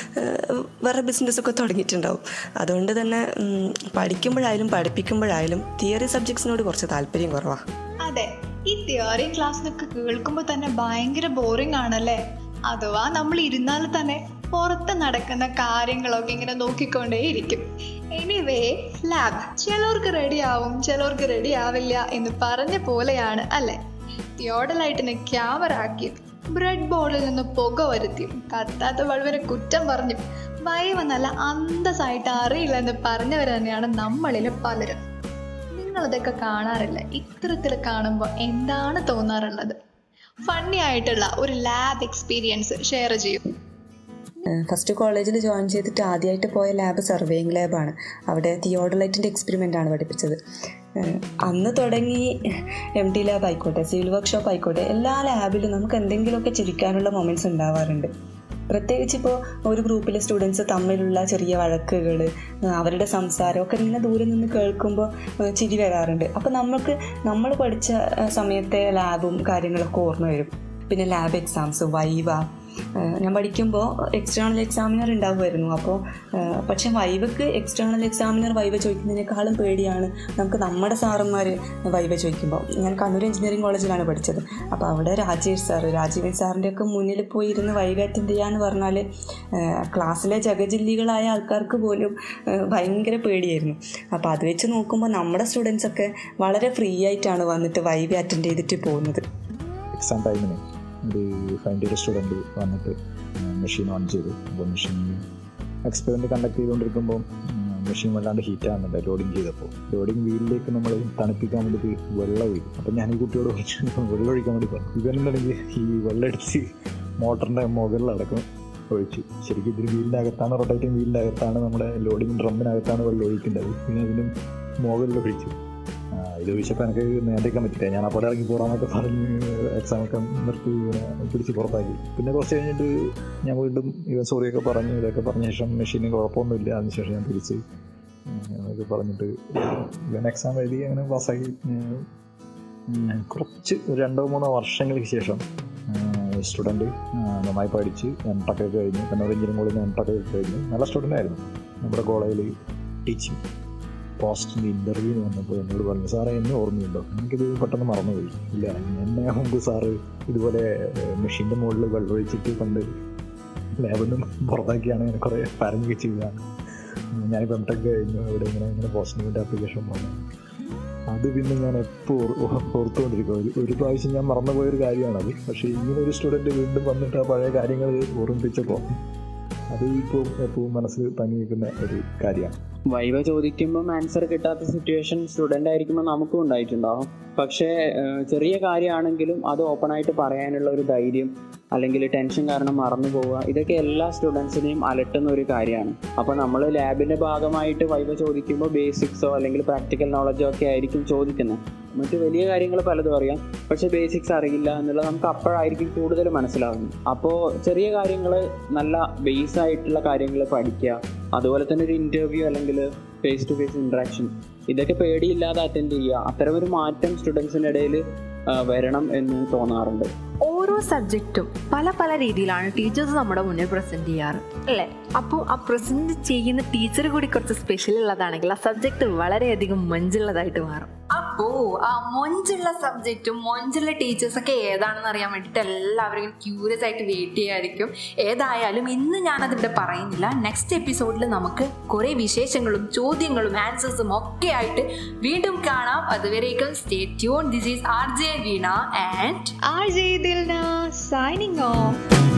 വേറെ ബിസിനസ്സൊക്കെ തുടങ്ങിയിട്ടുണ്ടാവും അതുകൊണ്ട് തന്നെ പഠിക്കുമ്പോഴായാലും പഠിപ്പിക്കുമ്പോഴായാലും തിയറി സബ്ജക്ട്സിനോട് കുറച്ച് താല്പര്യം കുറവാണ് അതെ ഈ തിയറി ക്ലാസ്സിനൊക്കെ കേൾക്കുമ്പോൾ തന്നെ ഭയങ്കര ബോറിംഗ് ആണല്ലേ അഥവാ നമ്മൾ ഇരുന്നാൽ തന്നെ പുറത്ത് നടക്കുന്ന കാര്യങ്ങളൊക്കെ ഇങ്ങനെ നോക്കിക്കൊണ്ടേയിരിക്കും എനിവേ ലാബ് ചിലർക്ക് റെഡി ആവും ചിലർക്ക് റെഡി ആവില്ല എന്ന് പറഞ്ഞ പോലെയാണ് അല്ലേ തിയോഡലൈറ്റിനെ ക്യാമറ ആക്കിയും ബ്രെഡ് ബോർഡിൽ നിന്ന് പുക വരുത്തിയും കത്താത്ത വഴുവിനെ കുറ്റം പറഞ്ഞു വൈവ നല്ല അന്തസ്സായിട്ട് അറിയില്ല എന്ന് പറഞ്ഞവർ തന്നെയാണ് നമ്മളിൽ പലരും നിങ്ങളിതൊക്കെ കാണാറില്ല ഇത്തരത്തിൽ കാണുമ്പോൾ എന്താണ് തോന്നാറുള്ളത് ഫണ്ണി ആയിട്ടുള്ള ഒരു ലാബ് എക്സ്പീരിയൻസ് ഷെയർ ചെയ്യും ഫസ്റ്റ് കോളേജിൽ ജോയിൻ ചെയ്തിട്ട് ആദ്യമായിട്ട് പോയ ലാബ് സർവേയിങ് ലാബാണ് അവിടെ തിയോഡലൈറ്റിൻ്റെ എക്സ്പെരിമെൻ്റ് ആണ് പഠിപ്പിച്ചത് അന്ന് തുടങ്ങി എം ടി ലാബ് ആയിക്കോട്ടെ സിവിൽ വർക്ക്ഷോപ്പ് ആയിക്കോട്ടെ എല്ലാ ലാബിലും നമുക്ക് എന്തെങ്കിലുമൊക്കെ ചിരിക്കാനുള്ള മൊമെൻറ്റ്സ് ഉണ്ടാവാറുണ്ട് പ്രത്യേകിച്ച് ഇപ്പോൾ ഒരു ഗ്രൂപ്പിലെ സ്റ്റുഡൻസ് തമ്മിലുള്ള ചെറിയ വഴക്കുകൾ അവരുടെ സംസാരമൊക്കെ ഇങ്ങനെ ദൂരെ നിന്ന് കേൾക്കുമ്പോൾ ചിരി വരാറുണ്ട് അപ്പോൾ നമുക്ക് നമ്മൾ പഠിച്ച സമയത്തെ ലാബും കാര്യങ്ങളൊക്കെ ഓർമ്മ വരും പിന്നെ ലാബ് എക്സാംസ് വൈവ ഞാൻ പഠിക്കുമ്പോൾ എക്സ്റ്റേണൽ എക്സാമിനർ ഉണ്ടാവുമായിരുന്നു അപ്പോൾ പക്ഷെ വൈവക്ക് എക്സ്റ്റേണൽ എക്സാമിനർ വൈവ ചോദിക്കുന്നതിനേക്കാളും പേടിയാണ് നമുക്ക് നമ്മുടെ സാറന്മാർ വൈവ ചോദിക്കുമ്പോൾ ഞാൻ കണ്ണൂർ എഞ്ചിനീയറിംഗ് കോളേജിലാണ് പഠിച്ചത് അപ്പോൾ അവിടെ രാജേഷ് സാറ് രാജീവൻ സാറിൻ്റെ ഒക്കെ മുന്നിൽ പോയി ഇരുന്ന് വൈവ അറ്റൻഡ് ചെയ്യാന്ന് പറഞ്ഞാൽ ക്ലാസ്സിലെ ജഗജില്ലികളായ ആൾക്കാർക്ക് പോലും ഭയങ്കര പേടിയായിരുന്നു അപ്പോൾ അത് വെച്ച് നോക്കുമ്പോൾ നമ്മുടെ സ്റ്റുഡൻസൊക്കെ വളരെ ഫ്രീ ആയിട്ടാണ് വന്നിട്ട് വൈവ അറ്റൻഡ് ചെയ്തിട്ട് പോകുന്നത് എക്സാം ടൈമിന് ഒരു ഫൈനൽ ഇയർ സ്റ്റുഡൻറ്റ് വന്നിട്ട് മെഷീൻ ഓൺ ചെയ്തു അപ്പോൾ മെഷീൻ എക്സ്പെരിമെൻ്റ് കണ്ടക്ട് ചെയ്തുകൊണ്ടിരിക്കുമ്പോൾ മെഷീൻ വല്ലാണ്ട് ഹീറ്റ് ആകുന്നുണ്ട് ലോഡിങ് ചെയ്തപ്പോൾ ലോഡിങ് വീലിലേക്ക് നമ്മൾ തണുപ്പിക്കാൻ വേണ്ടിയിട്ട് വെള്ളം ഒഴിക്കും അപ്പോൾ ഞാൻ ഈ കുട്ടിയോട് വെള്ളം ഒഴിക്കാൻ വേണ്ടി പറഞ്ഞു ഇവനെന്താണെങ്കിൽ ഈ വെള്ളം അടിച്ച് മോട്ടറിൻ്റെ മുകളിലടക്കം ഒഴിച്ചു ശരിക്കും ഇതിൽ വീലിൻ്റെ അകത്താണ് റൊട്ടേറ്റിംഗ് വീലിൻ്റെ അകത്താണ് നമ്മുടെ ലോഡിങ് ഡ്രമ്മിനകത്താണ് വെള്ളം ഒഴിക്കേണ്ടത് പിന്നെ അതിനും മുകളിൽ ഒഴിച്ചു ഇത് ചോദിച്ചപ്പോൾ എനിക്ക് നിയന്ത്രിക്കാൻ പറ്റില്ല ഞാൻ അപ്പോൾ ഇറങ്ങി പോകാമെന്നൊക്കെ പറഞ്ഞ് എക്സാമൊക്കെ നിർത്തി ഇങ്ങനെ പിടിച്ച് പുറത്താക്കി പിന്നെ കുറച്ച് കഴിഞ്ഞിട്ട് ഞാൻ വീണ്ടും ഇവൻ സോറിയൊക്കെ പറഞ്ഞ് ഇതൊക്കെ പറഞ്ഞ ശേഷം മെഷീന് കുഴപ്പമൊന്നുമില്ല അതിന് ശേഷം ഞാൻ തിരിച്ച് എന്നൊക്കെ പറഞ്ഞിട്ട് ഇവൻ എക്സാം എഴുതി അങ്ങനെ പാസ്സാക്കി കുറച്ച് രണ്ടോ മൂന്നോ വർഷങ്ങൾക്ക് ശേഷം സ്റ്റുഡൻറ്റ് നന്നായി പഠിച്ച് എം ടെക് ഒക്കെ കഴിഞ്ഞ് കണ്ണൂർ എഞ്ചിനീയറിംഗ് കോളേജിൽ എം ടെക് ഒക്കെ കഴിഞ്ഞ് നല്ല സ്റ്റുഡൻ്റ് ആയിരുന്നു നമ്മുടെ കോളേജിൽ ടീച്ചിങ് പോസ്റ്റിൻ്റെ ഇൻ്റർവ്യൂവിന് വന്നപ്പോൾ എന്നോട് പറഞ്ഞു സാറേ എന്നെ ഓർമ്മയുണ്ടോ എനിക്കിത് പെട്ടെന്ന് മറന്നുപോയി ഇല്ല എന്നെ മുമ്പ് സാറ് ഇതുപോലെ മെഷീൻ്റെ മുകളിൽ വെള്ളമൊഴിച്ചിട്ട് പണ്ട് ലാബിൽ നിന്ന് പുറത്താക്കിയാണ് ഇങ്ങനെ കുറേ പറഞ്ഞു ചെയ്തതാണ് ഞാനിപ്പോൾ എം ടെക് കഴിഞ്ഞു ഇവിടെ ഇങ്ങനെ ഇങ്ങനെ പോസ്റ്റിൻ്റെ ആപ്ലിക്കേഷൻ വന്നു അത് പിന്നെ ഞാൻ എപ്പോൾ ഓർത്തുകൊണ്ടിരിക്കും ഒരു ഒരു പ്രാവശ്യം ഞാൻ മറന്നുപോയൊരു കാര്യമാണത് പക്ഷേ ഇങ്ങനെ ഒരു സ്റ്റുഡൻറ്റ് വീണ്ടും വന്നിട്ട് ആ പഴയ കാര്യങ്ങൾ ഓർമ്മിപ്പിച്ചപ്പോൾ അത് ഇപ്പോൾ എപ്പോഴും മനസ്സിൽ തങ്ങി നിൽക്കുന്ന ഒരു കാര്യമാണ് വൈവ ചോദിക്കുമ്പം ആൻസർ കിട്ടാത്ത സിറ്റുവേഷൻ സ്റ്റുഡൻ്റ് ആയിരിക്കുമ്പോൾ നമുക്കും ഉണ്ടായിട്ടുണ്ടാവും പക്ഷേ ഏഹ്, ചെറിയ കാര്യമാണെങ്കിലും അത് ഓപ്പൺ ആയിട്ട് പറയാനുള്ള ഒരു ധൈര്യം അല്ലെങ്കിൽ ടെൻഷൻ കാരണം മറന്നു പോവുക ഇതൊക്കെ എല്ലാ സ്റ്റുഡൻസിനെയും അലട്ടുന്ന ഒരു കാര്യമാണ് അപ്പോൾ നമ്മൾ ലാബിൻ്റെ ഭാഗമായിട്ട് വൈവ ചോദിക്കുമ്പോൾ ബേസിക്സോ അല്ലെങ്കിൽ പ്രാക്ടിക്കൽ നോളജോ ഒക്കെ ആയിരിക്കും ചോദിക്കുന്നത് മറ്റു വലിയ കാര്യങ്ങൾ പലതും അറിയാം പക്ഷെ ബേസിക്സ് അറിയില്ല എന്നുള്ളത് നമുക്ക് അപ്പോഴായിരിക്കും കൂടുതൽ മനസ്സിലാവുന്നത് അപ്പോൾ ചെറിയ കാര്യങ്ങൾ നല്ല ബേസ് ആയിട്ടുള്ള കാര്യങ്ങൾ പഠിക്കുക അതുപോലെ തന്നെ ഒരു ഇൻ്റർവ്യൂ അല്ലെങ്കിൽ ഫേസ് ടു ഫേസ് ഇൻട്രാക്ഷൻ ഇതൊക്കെ പേടിയില്ലാതെ അറ്റൻഡ് ചെയ്യുക അത്തരം ഒരു മാറ്റം സ്റ്റുഡൻസിൻ്റെ ഇടയിൽ വരണം എന്ന് തോന്നാറുണ്ട് ഓരോ സബ്ജക്റ്റും പല പല രീതിയിലാണ് ടീച്ചേഴ്സ് നമ്മുടെ മുന്നിൽ പ്രസന്റ് ചെയ്യാറ് അല്ലേ അപ്പോൾ ആ പ്രസന്റ് ചെയ്യുന്ന ടീച്ചർ കൂടി കുറച്ച് സ്പെഷ്യൽ ഉള്ളതാണെങ്കിൽ ആ സബ്ജക്റ്റ് വളരെയധികം മൊഞ്ചുള്ളതായിട്ട് മാറും അപ്പോ ആ മൊഞ്ചുള്ള സബ്ജക്റ്റും മൊഞ്ചുള്ള ടീച്ചേഴ്സ് ഒക്കെ ഏതാണെന്ന് അറിയാൻ വേണ്ടിയിട്ട് എല്ലാവരും ക്യൂരിയസ് ആയിട്ട് വെയിറ്റ് ചെയ്യായിരിക്കും ഏതായാലും ഇന്ന് ഞാനത് ഇവിടെ പറയുന്നില്ല നെക്സ്റ്റ് എപ്പിസോഡിൽ നമുക്ക് കുറെ വിശേഷങ്ങളും ചോദ്യങ്ങളും ആൻസേഴ്സും ഒക്കെ ആയിട്ട് വീണ്ടും കാണാം അതുവരേക്കും stay tune this is R J Veena and RJ Dilna signing off.